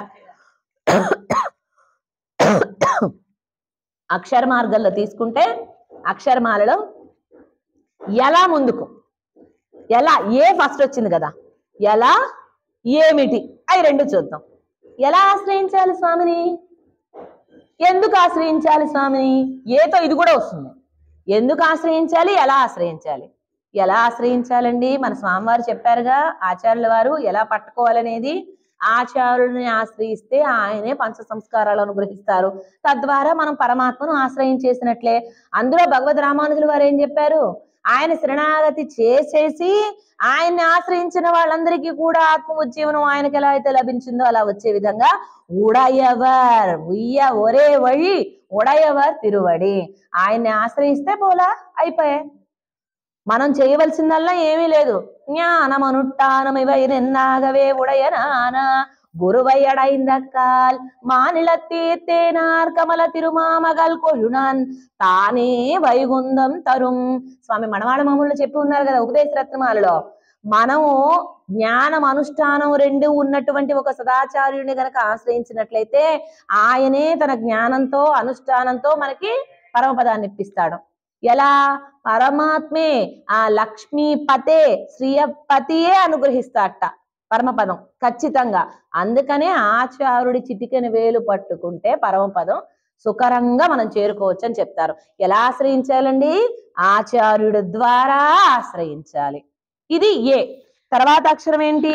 అక్షర మార్గంలో తీసుకుంటే అక్షరమాలలో ఎలా ముందుకు ఎలా ఏ ఫస్ట్ వచ్చింది కదా ఎలా ఏమిటి అవి రెండు చూద్దాం ఎలా ఆశ్రయించాలి స్వామిని ఎందుకు ఆశ్రయించాలి స్వామిని ఏతో ఇది కూడా వస్తుంది ఎందుకు ఆశ్రయించాలి ఎలా ఆశ్రయించాలి ఎలా ఆశ్రయించాలండి మన స్వామివారు చెప్పారుగా ఆచార్యుల వారు ఎలా పట్టుకోవాలనేది ఆచార్యుడిని ఆశ్రయిస్తే ఆయనే పంచ సంస్కారాలు అనుగ్రహిస్తారు తద్వారా మనం పరమాత్మను ఆశ్రయం చేసినట్లే అందులో భగవద్ రామానుజులు వారు ఏం చెప్పారు ఆయన శరణాగతి చేసేసి ఆయన్ని ఆశ్రయించిన వాళ్ళందరికీ కూడా ఆత్మ ఉజ్జీవనం ఆయనకి ఎలా అయితే లభించిందో అలా వచ్చే విధంగా ఉడయవర్ ఉయ్య ఒరే వഴി ఉడయవర్ తిరువడి ఆయన్ని ఆశ్రయిస్తే పోలా అయిపోయే మనం చేయవలసిందల్లా ఏమీ లేదు జ్ఞానమనుట్టానమివ ఎన్నాగవే ఉడయనాన குருவையடைந்தக்கால் மாநிலத்தீர்த்தேனார் கமல திருమామగల్ కొలునాన్ తానే వైగుందం తరుం స్వామి మనవాడ మామూలు చెప్పి ఉన్నారు కదా ఉపదేశ రత్నమాలలో మనము జ్ఞానం అనుష్ఠానం రెండు ఉన్నటువంటి ఒక సదాచార్యుడిని గనక ఆశ్రయించినట్లయితే ఆయనే తన జ్ఞానంతో అనుష్ఠానంతో మనకి పరమపదాన్ని ఇప్పిస్తాడు ఎలా పరమాత్మే ఆ లక్ష్మీపతే శ్రీయపతియే అనుగ్రహిస్తాడట పరమపదం ఖచ్చితంగా అందుకనే ఆచార్యుడి చిటికెన వేలు పట్టుకుంటే పరమపదం సుకరంగా మనం చేరుకోవచ్చు అని చెప్తారు ఎలా ఆశ్రయించాలండి ఆచార్యుడి ద్వారా ఆశ్రయించాలి ఇది ఏ తర్వాత అక్షరం ఏంటి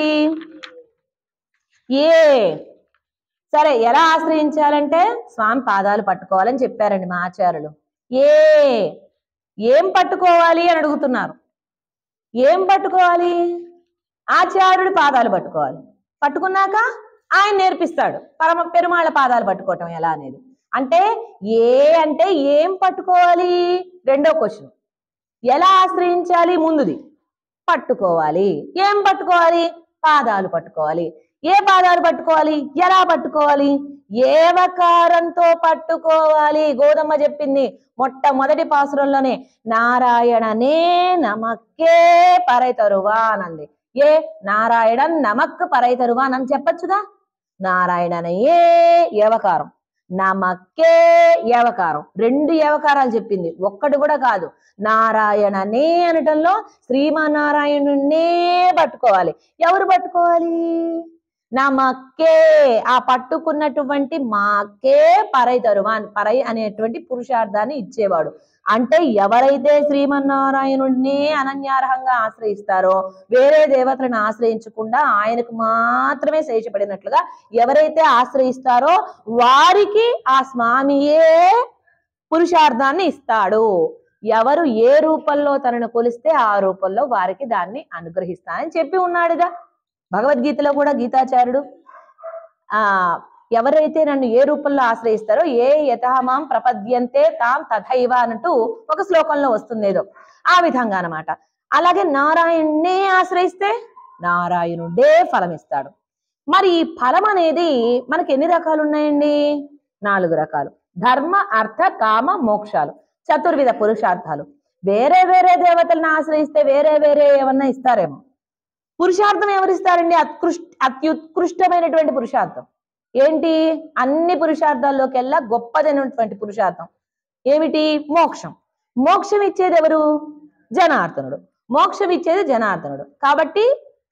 ఏ సరే ఎలా ఆశ్రయించాలంటే స్వామి పాదాలు పట్టుకోవాలని చెప్పారండి మా ఆచార్యులు ఏ ఏం పట్టుకోవాలి అని అడుగుతున్నారు ఏం పట్టుకోవాలి ఆచార్యుడి పాదాలు పట్టుకోవాలి పట్టుకున్నాక ఆయన నేర్పిస్తాడు పరమ పెరుమాళ్ళ పాదాలు పట్టుకోవటం ఎలా అనేది అంటే ఏ అంటే ఏం పట్టుకోవాలి రెండో క్వశ్చన్ ఎలా ఆశ్రయించాలి ముందుది పట్టుకోవాలి ఏం పట్టుకోవాలి పాదాలు పట్టుకోవాలి ఏ పాదాలు పట్టుకోవాలి ఎలా పట్టుకోవాలి ఏవకారంతో పట్టుకోవాలి గోదమ్మ చెప్పింది మొట్టమొదటి పాసురంలోనే నారాయణనే నమక్కే పరైతరువా అనంది ఏ నారాయణన్ నమక్ పరైతరువాన్ అని చెప్పచ్చుగా నారాయణనయే ఏవకారం నమక్కే ఏవకారం రెండు ఏవకారాలు చెప్పింది ఒక్కటి కూడా కాదు నారాయణనే అనటంలో శ్రీమన్నారాయణున్నే పట్టుకోవాలి ఎవరు పట్టుకోవాలి నమక్కే ఆ పట్టుకున్నటువంటి మాకే పరై తరువాన్ పరై అనేటువంటి పురుషార్థాన్ని ఇచ్చేవాడు అంటే ఎవరైతే శ్రీమన్నారాయణుడిని అనన్యార్హంగా ఆశ్రయిస్తారో వేరే దేవతలను ఆశ్రయించకుండా ఆయనకు మాత్రమే శేషపడినట్లుగా ఎవరైతే ఆశ్రయిస్తారో వారికి ఆ స్వామియే పురుషార్థాన్ని ఇస్తాడు ఎవరు ఏ రూపంలో తనను కొలిస్తే ఆ రూపంలో వారికి దాన్ని అనుగ్రహిస్తానని చెప్పి ఉన్నాడుగా భగవద్గీతలో కూడా గీతాచార్యుడు ఆ ఎవరైతే నన్ను ఏ రూపంలో ఆశ్రయిస్తారో ఏ యథామాం ప్రపద్యంతే తాం తథైవ అన్నట్టు ఒక శ్లోకంలో వస్తుంది ఏదో ఆ విధంగా అన్నమాట అలాగే నారాయణ్ణే ఆశ్రయిస్తే నారాయణుడే ఫలం ఇస్తాడు మరి ఈ ఫలం అనేది మనకి ఎన్ని రకాలు ఉన్నాయండి నాలుగు రకాలు ధర్మ అర్థ కామ మోక్షాలు చతుర్విధ పురుషార్థాలు వేరే వేరే దేవతలను ఆశ్రయిస్తే వేరే వేరే ఏమన్నా ఇస్తారేమో పురుషార్థం ఎవరిస్తారండి అత్కృష్ట అత్యుత్కృష్టమైనటువంటి పురుషార్థం ఏంటి అన్ని పురుషార్థాల్లోకెల్లా గొప్పదైనటువంటి పురుషార్థం ఏమిటి మోక్షం మోక్షం ఇచ్చేది ఎవరు జనార్దనుడు మోక్షం ఇచ్చేది జనార్దనుడు కాబట్టి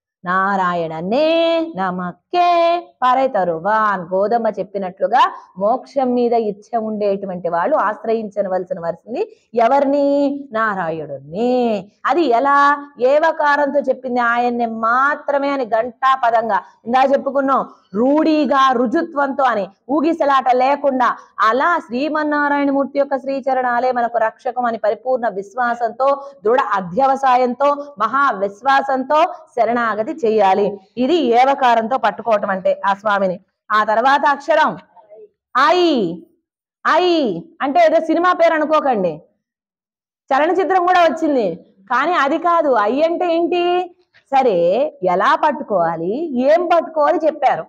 నారాయణనే నమక్కే పరైతరువాన్ గోదమ్మ చెప్పినట్లుగా మోక్షం మీద ఇచ్చ ఉండేటువంటి వాళ్ళు ఆశ్రయించవలసిన వలసింది ఎవరిని నారాయణుడిని అది ఎలా ఏవకారంతో చెప్పింది ఆయన్ని మాత్రమే అని గంటా పదంగా ఇందా చెప్పుకున్నాం రూఢీగా రుజుత్వంతో అని ఊగిసలాట లేకుండా అలా శ్రీమన్నారాయణమూర్తి యొక్క శ్రీచరణాలే మనకు రక్షకం అని పరిపూర్ణ విశ్వాసంతో దృఢ అధ్యవసాయంతో మహా విశ్వాసంతో శరణాగతి చెయ్యాలి ఇది ఏవకారంతో పట్టుకోవటం అంటే ఆ స్వామిని ఆ తర్వాత అక్షరం ఐ ఐ అంటే ఏదో సినిమా పేరు అనుకోకండి చలనచిత్రం కూడా వచ్చింది కానీ అది కాదు ఐ అంటే ఏంటి సరే ఎలా పట్టుకోవాలి ఏం పట్టుకోవాలి చెప్పారు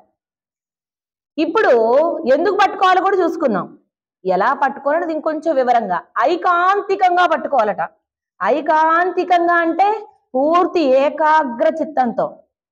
ఇప్పుడు ఎందుకు పట్టుకోవాలో కూడా చూసుకున్నాం ఎలా పట్టుకోవాలనేది ఇంకొంచెం వివరంగా ఐకాంతికంగా పట్టుకోవాలట ఐకాంతికంగా అంటే పూర్తి ఏకాగ్ర చిత్తంతో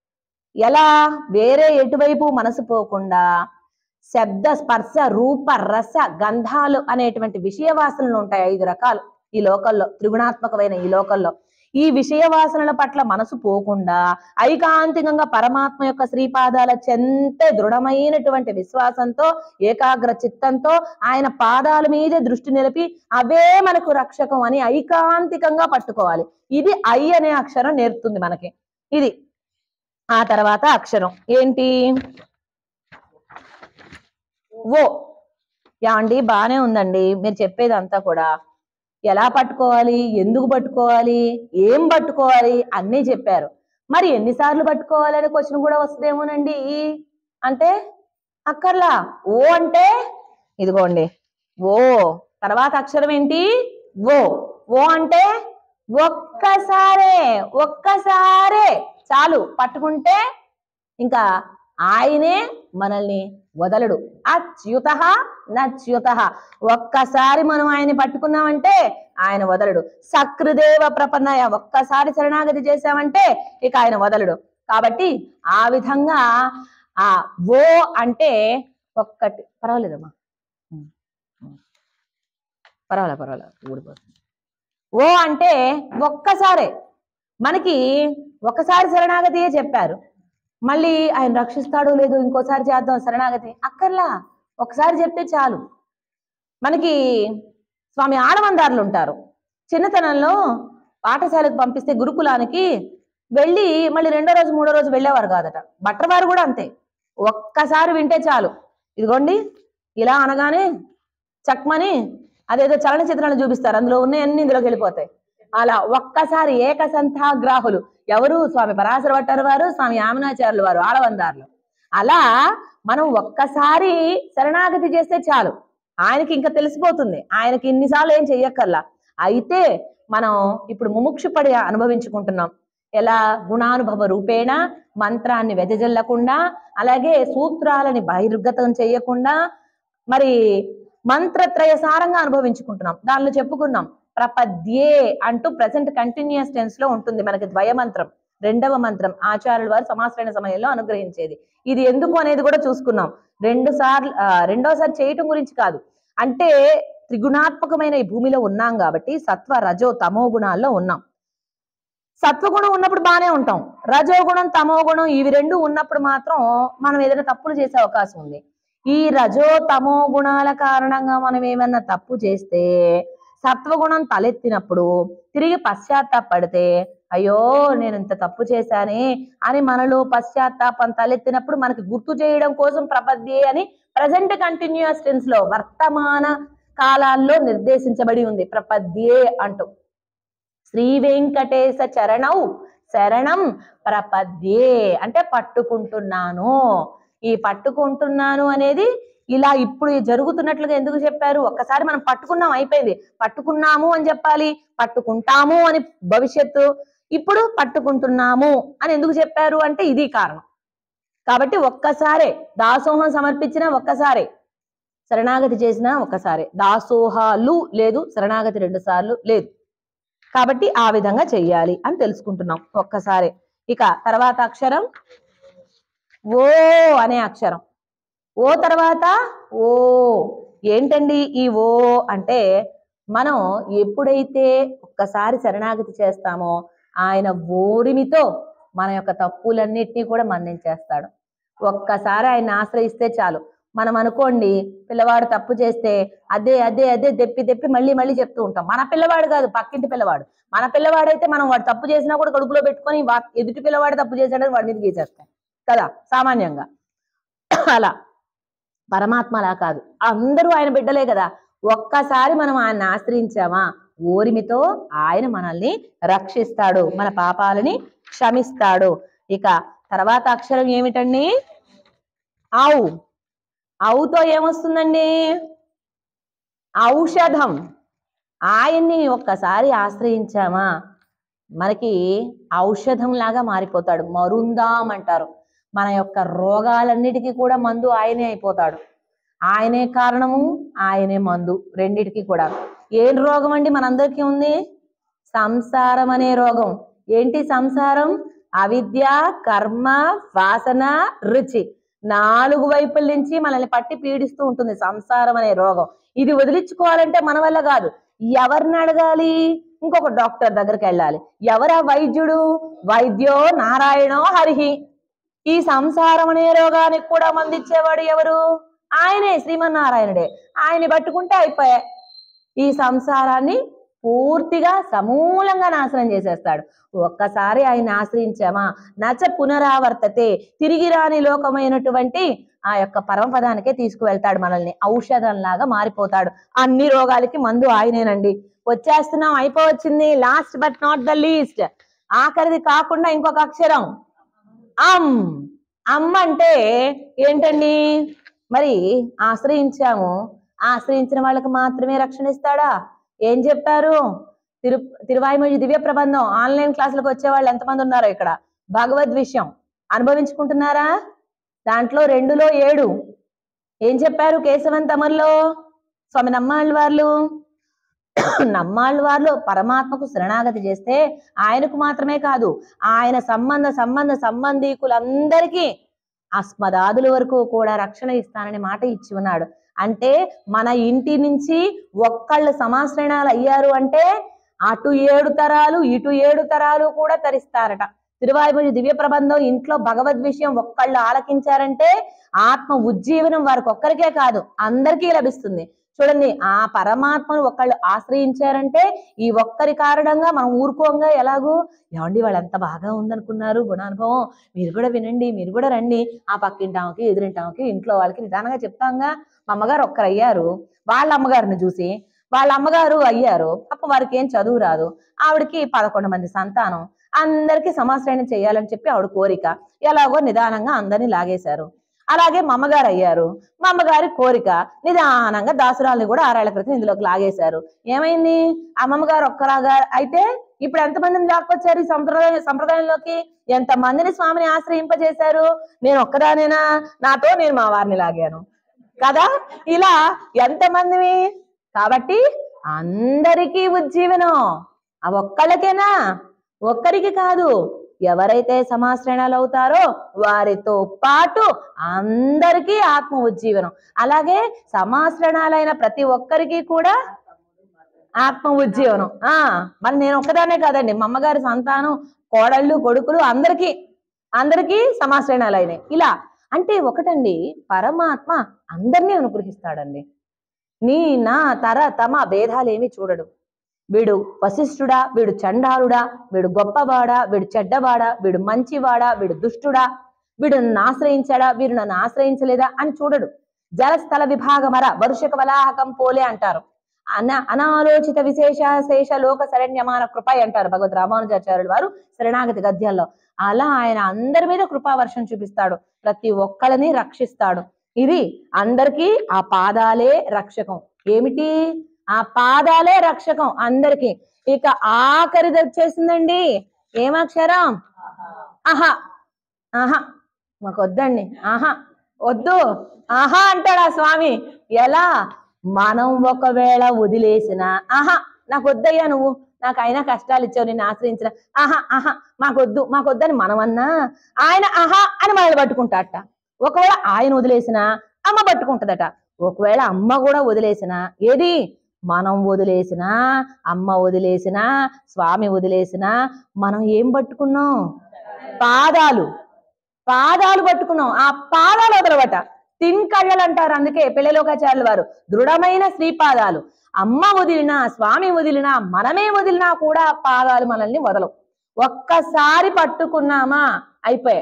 ఎలా వేరే ఎటువైపు మనసు పోకుండా శబ్ద స్పర్శ రూప రస గంధాలు అనేటువంటి విషయ వాసనలు ఉంటాయి ఐదు రకాలు ఈ లోకల్లో త్రిగుణాత్మకమైన ఈ లోకల్లో ఈ విషయ వాసనల పట్ల మనసు పోకుండా ఐకాంతికంగా పరమాత్మ యొక్క శ్రీపాదాల చెంతే దృఢమైనటువంటి విశ్వాసంతో ఏకాగ్ర చిత్తంతో ఆయన పాదాల మీదే దృష్టి నిలిపి అవే మనకు రక్షకం అని ఐకాంతికంగా పట్టుకోవాలి ఇది ఐ అనే అక్షరం నేర్పుతుంది మనకి ఇది ఆ తర్వాత అక్షరం ఏంటి ఓ యాండి బానే ఉందండి మీరు చెప్పేదంతా కూడా ఎలా పట్టుకోవాలి ఎందుకు పట్టుకోవాలి ఏం పట్టుకోవాలి అన్నీ చెప్పారు మరి ఎన్నిసార్లు పట్టుకోవాలి అనే క్వశ్చన్ కూడా వస్తుందేమోనండి అంటే అక్కర్లా ఓ అంటే ఇదిగోండి ఓ తర్వాత అక్షరం ఏంటి ఓ ఓ అంటే ఒక్కసారే ఒక్కసారే చాలు పట్టుకుంటే ఇంకా ఆయనే మనల్ని వదలడు అచ్యుత నచ్యుత ఒక్కసారి మనం ఆయన్ని పట్టుకున్నామంటే ఆయన వదలడు సకృదేవ ప్రపన్నయ ఒక్కసారి శరణాగతి చేశామంటే ఇక ఆయన వదలడు కాబట్టి ఆ విధంగా ఆ ఓ అంటే ఒక్కటి పర్వాలేదమ్మా ఉం, ఉం. పర్వాలే పర్వాలే ఊడిపోతుంది ఓ అంటే ఒక్కసారే మనకి ఒకసారి శరణాగతియే చెప్పారు మళ్ళీ ఆయన రక్షిస్తాడో లేదో ఇంకోసారి చేద్దాం శరణాగతి అక్కర్లా ఒకసారి చెప్తే చాలు మనకి స్వామి ఆడవందారులు ఉంటారు చిన్నతనంలో పాఠశాలకు పంపిస్తే గురుకులానికి వెళ్ళి మళ్ళీ రెండో రోజు మూడో రోజు వెళ్ళేవారు కాదట బట్టరవారు కూడా అంతే ఒక్కసారి వింటే చాలు ఇదిగోండి ఇలా అనగానే చక్మని అదేదో చలనచిత్రాలు చూపిస్తారు అందులో ఉన్నాయన్నీ ఇందులోకి వెళ్ళిపోతాయి అలా ఒక్కసారి ఏకసంతాగ్రాహులు ఎవరు స్వామి పరాశర భట్టారు వారు స్వామి యామినాచార్యులు వారు ఆడవందారులు అలా మనం ఒక్కసారి శరణాగతి చేస్తే చాలు ఆయనకి ఇంకా తెలిసిపోతుంది ఆయనకి ఇన్నిసార్లు ఏం చెయ్యక్కర్లా అయితే మనం ఇప్పుడు ముముక్షు పడి అనుభవించుకుంటున్నాం ఎలా గుణానుభవ రూపేణ మంత్రాన్ని వెదజల్లకుండా అలాగే సూత్రాలని బహిర్గతం చేయకుండా మరి మంత్రత్రయ సారంగా అనుభవించుకుంటున్నాం దానిలో చెప్పుకున్నాం ప్రపద్యే అంటూ ప్రజెంట్ కంటిన్యూస్ టెన్స్ లో ఉంటుంది మనకి ద్వయ మంత్రం రెండవ మంత్రం ఆచార్యుల వారు సమాశ్రయణ సమయంలో అనుగ్రహించేది ఇది ఎందుకు అనేది కూడా చూసుకున్నాం రెండు సార్లు ఆ, రెండోసారి చేయటం గురించి కాదు అంటే త్రిగుణాత్మకమైన ఈ భూమిలో ఉన్నాం కాబట్టి సత్వ రజో తమో గుణాల్లో ఉన్నాం సత్వగుణం ఉన్నప్పుడు బాగానే ఉంటాం రజోగుణం తమో గుణం ఇవి రెండు ఉన్నప్పుడు మాత్రం మనం ఏదైనా తప్పులు చేసే అవకాశం ఉంది ఈ రజో తమో గుణాల కారణంగా మనం ఏమన్నా తప్పు చేస్తే సత్వగుణం తలెత్తినప్పుడు తిరిగి పశ్చాత్తాపడితే అయ్యో నేను ఇంత తప్పు చేశానే అని మనలో పశ్చాత్తాపం తలెత్తినప్పుడు మనకి గుర్తు చేయడం కోసం ప్రపద్యే అని ప్రజెంట్ కంటిన్యూస్ టెన్స్ లో వర్తమాన కాలాల్లో నిర్దేశించబడి ఉంది ప్రపద్యే అంటూ శ్రీ వెంకటేశ చరణౌ శరణం ప్రపద్యే అంటే పట్టుకుంటున్నాను ఈ పట్టుకుంటున్నాను అనేది ఇలా ఇప్పుడు జరుగుతున్నట్లుగా ఎందుకు చెప్పారు ఒక్కసారి మనం పట్టుకున్నాం అయిపోయింది పట్టుకున్నాము అని చెప్పాలి పట్టుకుంటాము అని భవిష్యత్తు ఇప్పుడు పట్టుకుంటున్నాము అని ఎందుకు చెప్పారు అంటే ఇది కారణం కాబట్టి ఒక్కసారే దాసోహం సమర్పించిన ఒక్కసారే శరణాగతి చేసిన ఒక్కసారే దాసోహాలు లేదు శరణాగతి రెండు సార్లు లేదు కాబట్టి ఆ విధంగా చెయ్యాలి అని తెలుసుకుంటున్నాం ఒక్కసారి ఇక తర్వాత అక్షరం ఓ అనే అక్షరం ఓ తర్వాత ఓ ఏంటండి ఈ ఓ అంటే మనం ఎప్పుడైతే ఒక్కసారి శరణాగతి చేస్తామో ఆయన ఓరిమితో మన యొక్క తప్పులన్నిటినీ కూడా మన్నించేస్తాడు ఒక్కసారి ఆయన ఆశ్రయిస్తే చాలు మనం అనుకోండి పిల్లవాడు తప్పు చేస్తే అదే అదే అదే దెప్పి దెప్పి మళ్ళీ మళ్ళీ చెప్తూ ఉంటాం మన పిల్లవాడు కాదు పక్కింటి పిల్లవాడు మన పిల్లవాడైతే మనం వాడు తప్పు చేసినా కూడా కడుపులో పెట్టుకొని వా- ఎదుటి పిల్లవాడు తప్పు చేశాడని వాడి మీద గీసేస్తాం కదా సామాన్యంగా అలా పరమాత్మ అలా కాదు అందరూ ఆయన బిడ్డలే కదా ఒక్కసారి మనం ఆయన ఆశ్రయించామా ఓరిమితో ఆయన మనల్ని రక్షిస్తాడు మన పాపాలని క్షమిస్తాడు ఇక తర్వాత అక్షరం ఏమిటండి ఆవు ఆవుతో ఏమొస్తుందండి ఔషధం ఆయన్ని ఒక్కసారి ఆశ్రయించామా మనకి ఔషధం లాగా మారిపోతాడు మరుందాం అంటారు మన యొక్క రోగాలన్నిటికీ కూడా మందు ఆయనే అయిపోతాడు ఆయనే కారణము ఆయనే మందు రెండిటికి కూడా ఏం రోగం అండి మనందరికీ ఉంది సంసారం అనే రోగం ఏంటి సంసారం అవిద్య కర్మ వాసన రుచి నాలుగు వైపుల నుంచి మనల్ని పట్టి పీడిస్తూ ఉంటుంది సంసారం అనే రోగం ఇది వదిలించుకోవాలంటే మన వల్ల కాదు ఎవరిని అడగాలి ఇంకొక డాక్టర్ దగ్గరికి వెళ్ళాలి ఎవరా వైద్యుడు వైద్యో నారాయణో హరిహి ఈ సంసారం అనే రోగానికి కూడా మందిచ్చేవాడు ఎవరు ఆయనే శ్రీమన్నారాయణుడే ఆయన్ని పట్టుకుంటే అయిపోయా ఈ సంసారాన్ని పూర్తిగా సమూలంగా నాశనం చేసేస్తాడు ఒక్కసారి ఆయన ఆశ్రయించామా నచ పునరావర్తతే తిరిగి రాని లోకమైనటువంటి ఆ యొక్క పరమపదానికే తీసుకువెళ్తాడు మనల్ని ఔషధంలాగా మారిపోతాడు అన్ని రోగాలకి మందు ఆయనేనండి వచ్చేస్తున్నాం అయిపోవచ్చింది last but not the least ఆఖరిది కాకుండా ఇంకొక అక్షరం అమ్ అమ్మ అంటే ఏంటండి మరి ఆశ్రయించాము ఆశ్రయించిన వాళ్ళకి మాత్రమే రక్షణ ఇస్తాడా ఏం చెప్పారు తిరు తిరువాయిమొഴി దివ్య ప్రబంధం ఆన్లైన్ క్లాసులకు వచ్చే వాళ్ళు ఎంతమంది ఉన్నారో ఇక్కడ భగవద్ విషయం అనుభవించుకుంటున్నారా దాంట్లో రెండులో ఏడు ఏం చెప్పారు కేశవన్ తమర్లో స్వామి నమ్మాళ్ళ వాళ్ళు నమ్మాళ్ళ వాళ్ళు పరమాత్మకు శరణాగతి చేస్తే ఆయనకు మాత్రమే కాదు ఆయన సంబంధ సంబంధ సంబంధీకులందరికీ అస్మదాదుల వరకు కూడా రక్షణ ఇస్తానని మాట ఇచ్చి ఉన్నాడు అంటే మన ఇంటి నుంచి ఒక్కళ్ళు సమాశ్రయణాలు అయ్యారు అంటే అటు ఏడు తరాలు ఇటు ఏడు తరాలు కూడా తరిస్తారట తిరువాయుమూరి దివ్య ప్రబంధం ఇంట్లో భగవద్ విషయం ఒక్కళ్ళు ఆలకించారంటే ఆత్మ ఉజ్జీవనం వారికి ఒక్కరికే కాదు అందరికీ లభిస్తుంది చూడండి ఆ పరమాత్మను ఒకళ్ళు ఆశ్రయించారంటే ఈ ఒక్కరి కారణంగా మనం ఊరుకోంగా ఎలాగూ ఏమండి వాళ్ళు ఎంత బాగా ఉందనుకున్నారు గుణానుభవం మీరు కూడా వినండి మీరు కూడా రండి ఆ పక్కింటామకి ఎదురింటామకి ఇంట్లో వాళ్ళకి నిదానంగా చెప్తాంగా మా అమ్మగారు ఒక్కరు అయ్యారు వాళ్ళ అమ్మగారిని చూసి వాళ్ళ అమ్మగారు అయ్యారు అప్ప వారికి ఏం చదువు రాదు ఆవిడకి పదకొండు మంది సంతానం అందరికీ సమాశ్రయణం చేయాలని చెప్పి ఆవిడ కోరిక ఎలాగో నిదానంగా అందరినీ లాగేశారు అలాగే మా అమ్మగారు అయ్యారు మా అమ్మగారి కోరిక నిదానంగా దాసురాల్ని కూడా ఆరేళ్ల క్రితం ఇందులోకి లాగేశారు ఏమైంది అమ్మమ్మగారు ఒక్కలాగా అయితే ఇప్పుడు ఎంతమందిని లాక్కొచ్చారు ఈ సంప్రదాయ సంప్రదాయంలోకి ఎంత మందిని స్వామిని ఆశ్రయింపజేశారు నేను ఒక్కదానేనా నాతో నేను మా వారిని లాగాను కదా ఇలా ఎంతమందివి కాబట్టి అందరికీ ఉజ్జీవనం ఆ ఒక్కళ్ళకేనా ఒక్కరికి కాదు ఎవరైతే సమాశ్రయణాలు అవుతారో వారితో పాటు అందరికీ ఆత్మ ఉజ్జీవనం అలాగే సమాశ్రయణాలైన ప్రతి ఒక్కరికి కూడా ఆత్మ ఉజ్జీవనం ఆ మరి నేను ఒక్కదానే కాదండి మా అమ్మగారి సంతానం కోడళ్ళు కొడుకులు అందరికీ అందరికీ సమాశ్రయణాలు అయినాయి ఇలా అంటే ఒకటండి పరమాత్మ అందరినీ అనుగ్రహిస్తాడండి నీ నా తర తమ భేదాలేమి చూడడు వీడు వశిష్ఠుడా వీడు చండాలుడా వీడు గొప్పవాడా వీడు చెడ్డవాడా వీడు మంచివాడా వీడు దుష్టుడా వీడు నన్ను ఆశ్రయించాడా వీడు నన్ను ఆశ్రయించలేదా అని చూడడు జలస్థల విభాగమర వరుషక వలాహకం పోలే అంటారు అన అనాలోచిత విశేష శేష లోక శరణ్యమాన కృప అంటారు భగవద్ రామానుజాచార్యులు వారు శరణాగతి గద్యాల్లో అలా ఆయన అందరి మీద కృపావర్షం చూపిస్తాడు ప్రతి ఒక్కరిని రక్షిస్తాడు ఇది అందరికీ ఆ పాదాలే రక్షకం ఏమిటి ఆ పాదాలే రక్షకం అందరికి ఇక ఆఖరిది వచ్చేసిందండి ఏమక్షరం ఆహా ఆహా మాకు వద్దండి ఆహా వద్దు ఆహా అంటాడు ఆ స్వామి ఎలా మనం ఒకవేళ వదిలేసిన ఆహా నాకు వద్దయ్యా నువ్వు నాకు అయినా కష్టాలు ఇచ్చావు నిన్ను ఆశ్రయించిన ఆహా ఆహా మాకొద్దు మాకొద్దని మనమన్నా ఆయన ఆహా అని మనల్ని పట్టుకుంటాడట ఒకవేళ ఆయన వదిలేసిన అమ్మ పట్టుకుంటదట ఒకవేళ అమ్మ కూడా వదిలేసిన ఏది మనం వదిలేసినా అమ్మ వదిలేసినా స్వామి వదిలేసినా మనం ఏం పట్టుకున్నాం పాదాలు పాదాలు పట్టుకున్నాం ఆ పాదాలు వదలవట తిన్కళ్ళలు అంటారు అందుకే పిల్లలోకాచార్యుల వారు దృఢమైన శ్రీపాదాలు అమ్మ వదిలినా స్వామి వదిలినా మనమే వదిలినా కూడా ఆ పాదాలు మనల్ని వదలవు ఒక్కసారి పట్టుకున్నామా అయిపోయాయి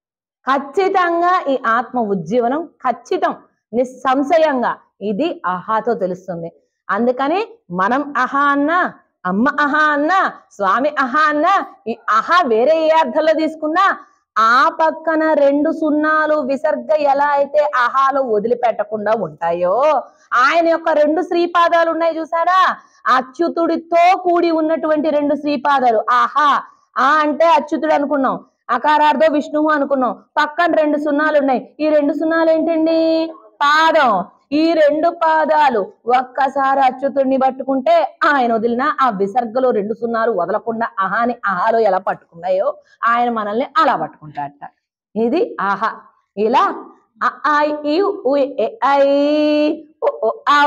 ఖచ్చితంగా ఈ ఆత్మ ఉజ్జీవనం ఖచ్చితం నిస్సంశయంగా ఇది అహాతో తెలుస్తుంది అందుకని మనం అహా అన్నా అమ్మ అహా అన్నా స్వామి అహా అన్నా ఈ అహా వేరే ఏ అర్థంలో తీసుకున్నా ఆ పక్కన రెండు సున్నాలు విసర్గ ఎలా అయితే అహాలో వదిలిపెట్టకుండా ఉంటాయో ఆయన యొక్క రెండు శ్రీపాదాలు ఉన్నాయి చూసారా అచ్యుతుడితో కూడి ఉన్నటువంటి రెండు శ్రీపాదాలు ఆహా ఆ అంటే అచ్యుతుడు అనుకున్నాం అకారార్థో విష్ణువు అనుకున్నాం పక్కన రెండు సున్నాలు ఉన్నాయి ఈ రెండు సున్నాలు ఏంటండి పాదం ఈ రెండు పాదాలు ఒక్కసారి అచ్యుతుడిని పట్టుకుంటే ఆయన వదిలిన ఆ విసర్గలో రెండు సున్నాలు వదలకుండా అహాని ఆహాలో ఎలా పట్టుకున్నాయో ఆయన మనల్ని అలా పట్టుకుంటాడట ఇది ఆహా ఇలా అ, ఆ, ఇ, ఉ, ఎ, ఐ, ఉ, ఉ, ఔ,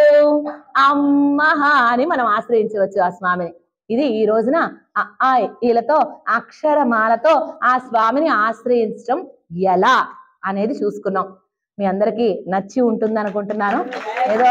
అమ్మహ అని మనం ఆశ్రయించవచ్చు ఆ స్వామిని ఇది ఈ రోజున అ, ఆ, ఇ, ఈలతో అక్షరమాలతో ఆ స్వామిని ఆశ్రయించడం ఎలా అనేది చూసుకున్నాం మీ అందరికీ నచ్చి ఉంటుంది అనుకుంటున్నాను ఏదో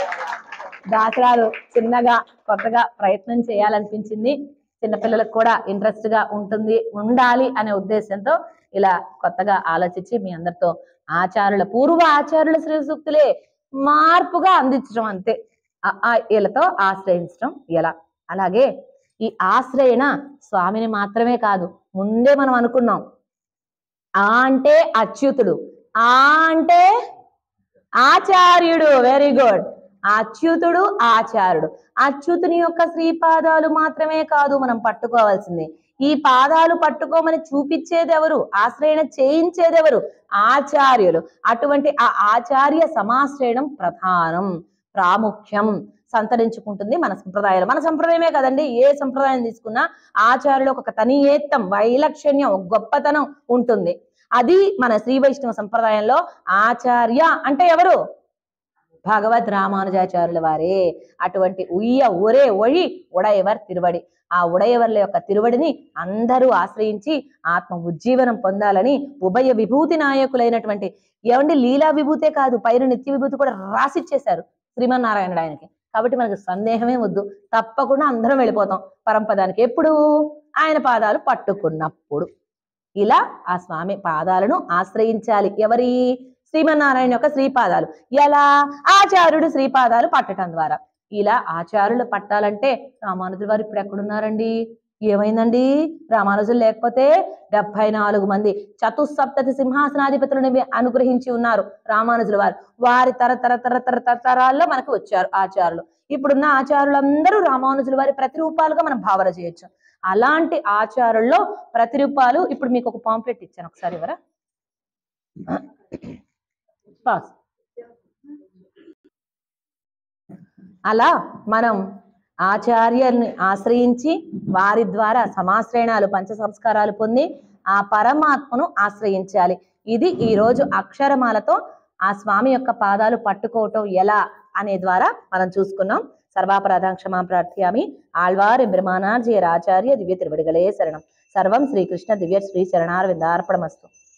దాసరాలు చిన్నగా కొత్తగా ప్రయత్నం చేయాలనిపించింది చిన్నపిల్లలకు కూడా ఇంట్రెస్ట్ గా ఉంటుంది ఉండాలి అనే ఉద్దేశంతో ఇలా కొత్తగా ఆలోచించి మీ అందరితో ఆచారుల పూర్వ ఆచారుల శ్రీ సూక్తులే మార్పుగా అందించడం అంతే ఆ- ఆ వీళ్ళతో ఆశ్రయించడం ఎలా అలాగే ఈ ఆశ్రయణ స్వామిని మాత్రమే కాదు ముందే మనం అనుకున్నాం ఆ అంటే అచ్యుతుడు ఆ అంటే ఆచార్యుడు వెరీ గుడ్ అచ్యుతుడు ఆచార్యుడు అచ్యుతుని యొక్క శ్రీపాదాలు మాత్రమే కాదు మనం పట్టుకోవాల్సింది ఈ పాదాలు పట్టుకోమని చూపించేది ఎవరు ఆశ్రయణ చేయించేది ఎవరు ఆచార్యులు అటువంటి ఆ ఆచార్య సమాశ్రయణం ప్రధానం ప్రాముఖ్యం సంతరించుకుంటుంది మన సంప్రదాయాలు మన సంప్రదాయమే కదండి ఏ సంప్రదాయం తీసుకున్నా ఆచార్యులు ఒక తనియేత్తం వైలక్షణ్యం ఒక గొప్పతనం ఉంటుంది అది మన శ్రీ వైష్ణవ సంప్రదాయంలో ఆచార్య అంటే ఎవరు భగవద్ రామానుజాచార్యుల వారే అటువంటి ఉయ్య ఒరే ఒഴി ఉడయవర్ తిరువడి ఆ ఉడయవర్ల యొక్క తిరువడిని అందరూ ఆశ్రయించి ఆత్మ ఉజ్జీవనం పొందాలని ఉభయ విభూతి నాయకులైనటువంటి ఏమండి లీలా విభూతే కాదు పైన నిత్య విభూతి కూడా రాసిచ్చేశారు శ్రీమన్నారాయణుడు ఆయనకి కాబట్టి మనకు సందేహమే వద్దు తప్పకుండా అందరం వెళ్ళిపోతాం పరంపదానికి ఎప్పుడు ఆయన పాదాలు పట్టుకున్నప్పుడు ఇలా ఆ స్వామి పాదాలను ఆశ్రయించాలి ఎవరి శ్రీమన్నారాయణ యొక్క శ్రీపాదాలు ఎలా ఆచార్యుడు శ్రీపాదాలు పట్టడం ద్వారా ఇలా ఆచార్యులు పట్టాలంటే రామానుజుల వారు ఇప్పుడు ఎక్కడున్నారండి ఏమైందండి రామానుజులు లేకపోతే డెబ్బై నాలుగు మంది చతుస్సప్తతి సింహాసనాధిపతులను వి- అనుగ్రహించి ఉన్నారు రామానుజుల వారు వారి తర తర తర తర తరతరాల్లో మనకు వచ్చారు ఆచారులు ఇప్పుడున్న ఆచారులందరూ రామానుజుల వారి ప్రతిరూపాలుగా మనం భావన చేయొచ్చు అలాంటి ఆచారుల్లో ప్రతిరూపాలు ఇప్పుడు మీకు ఒక పాంప్లెట్ ఇచ్చాను ఒకసారి ఎవరా పాస్ అలా మనం ఆచార్యుల్ని ఆశ్రయించి వారి ద్వారా సమాశ్రయణాలు పంచ సంస్కారాలు పొంది ఆ పరమాత్మను ఆశ్రయించాలి ఇది ఈ రోజు అక్షరమాలతో ఆ స్వామి యొక్క పాదాలు పట్టుకోవటం ఎలా అనే ద్వారా మనం చూసుకున్నాం సర్వాపరాధం క్షమా ప్రార్థ్యామి ఆళ్వార్ బ్రహ్మానార్జయ ఆచార్య దివ్య తిరువడిగలే శరణం సర్వం శ్రీకృష్ణ దివ్య శ్రీ శరణార్ విందార్పణమస్తు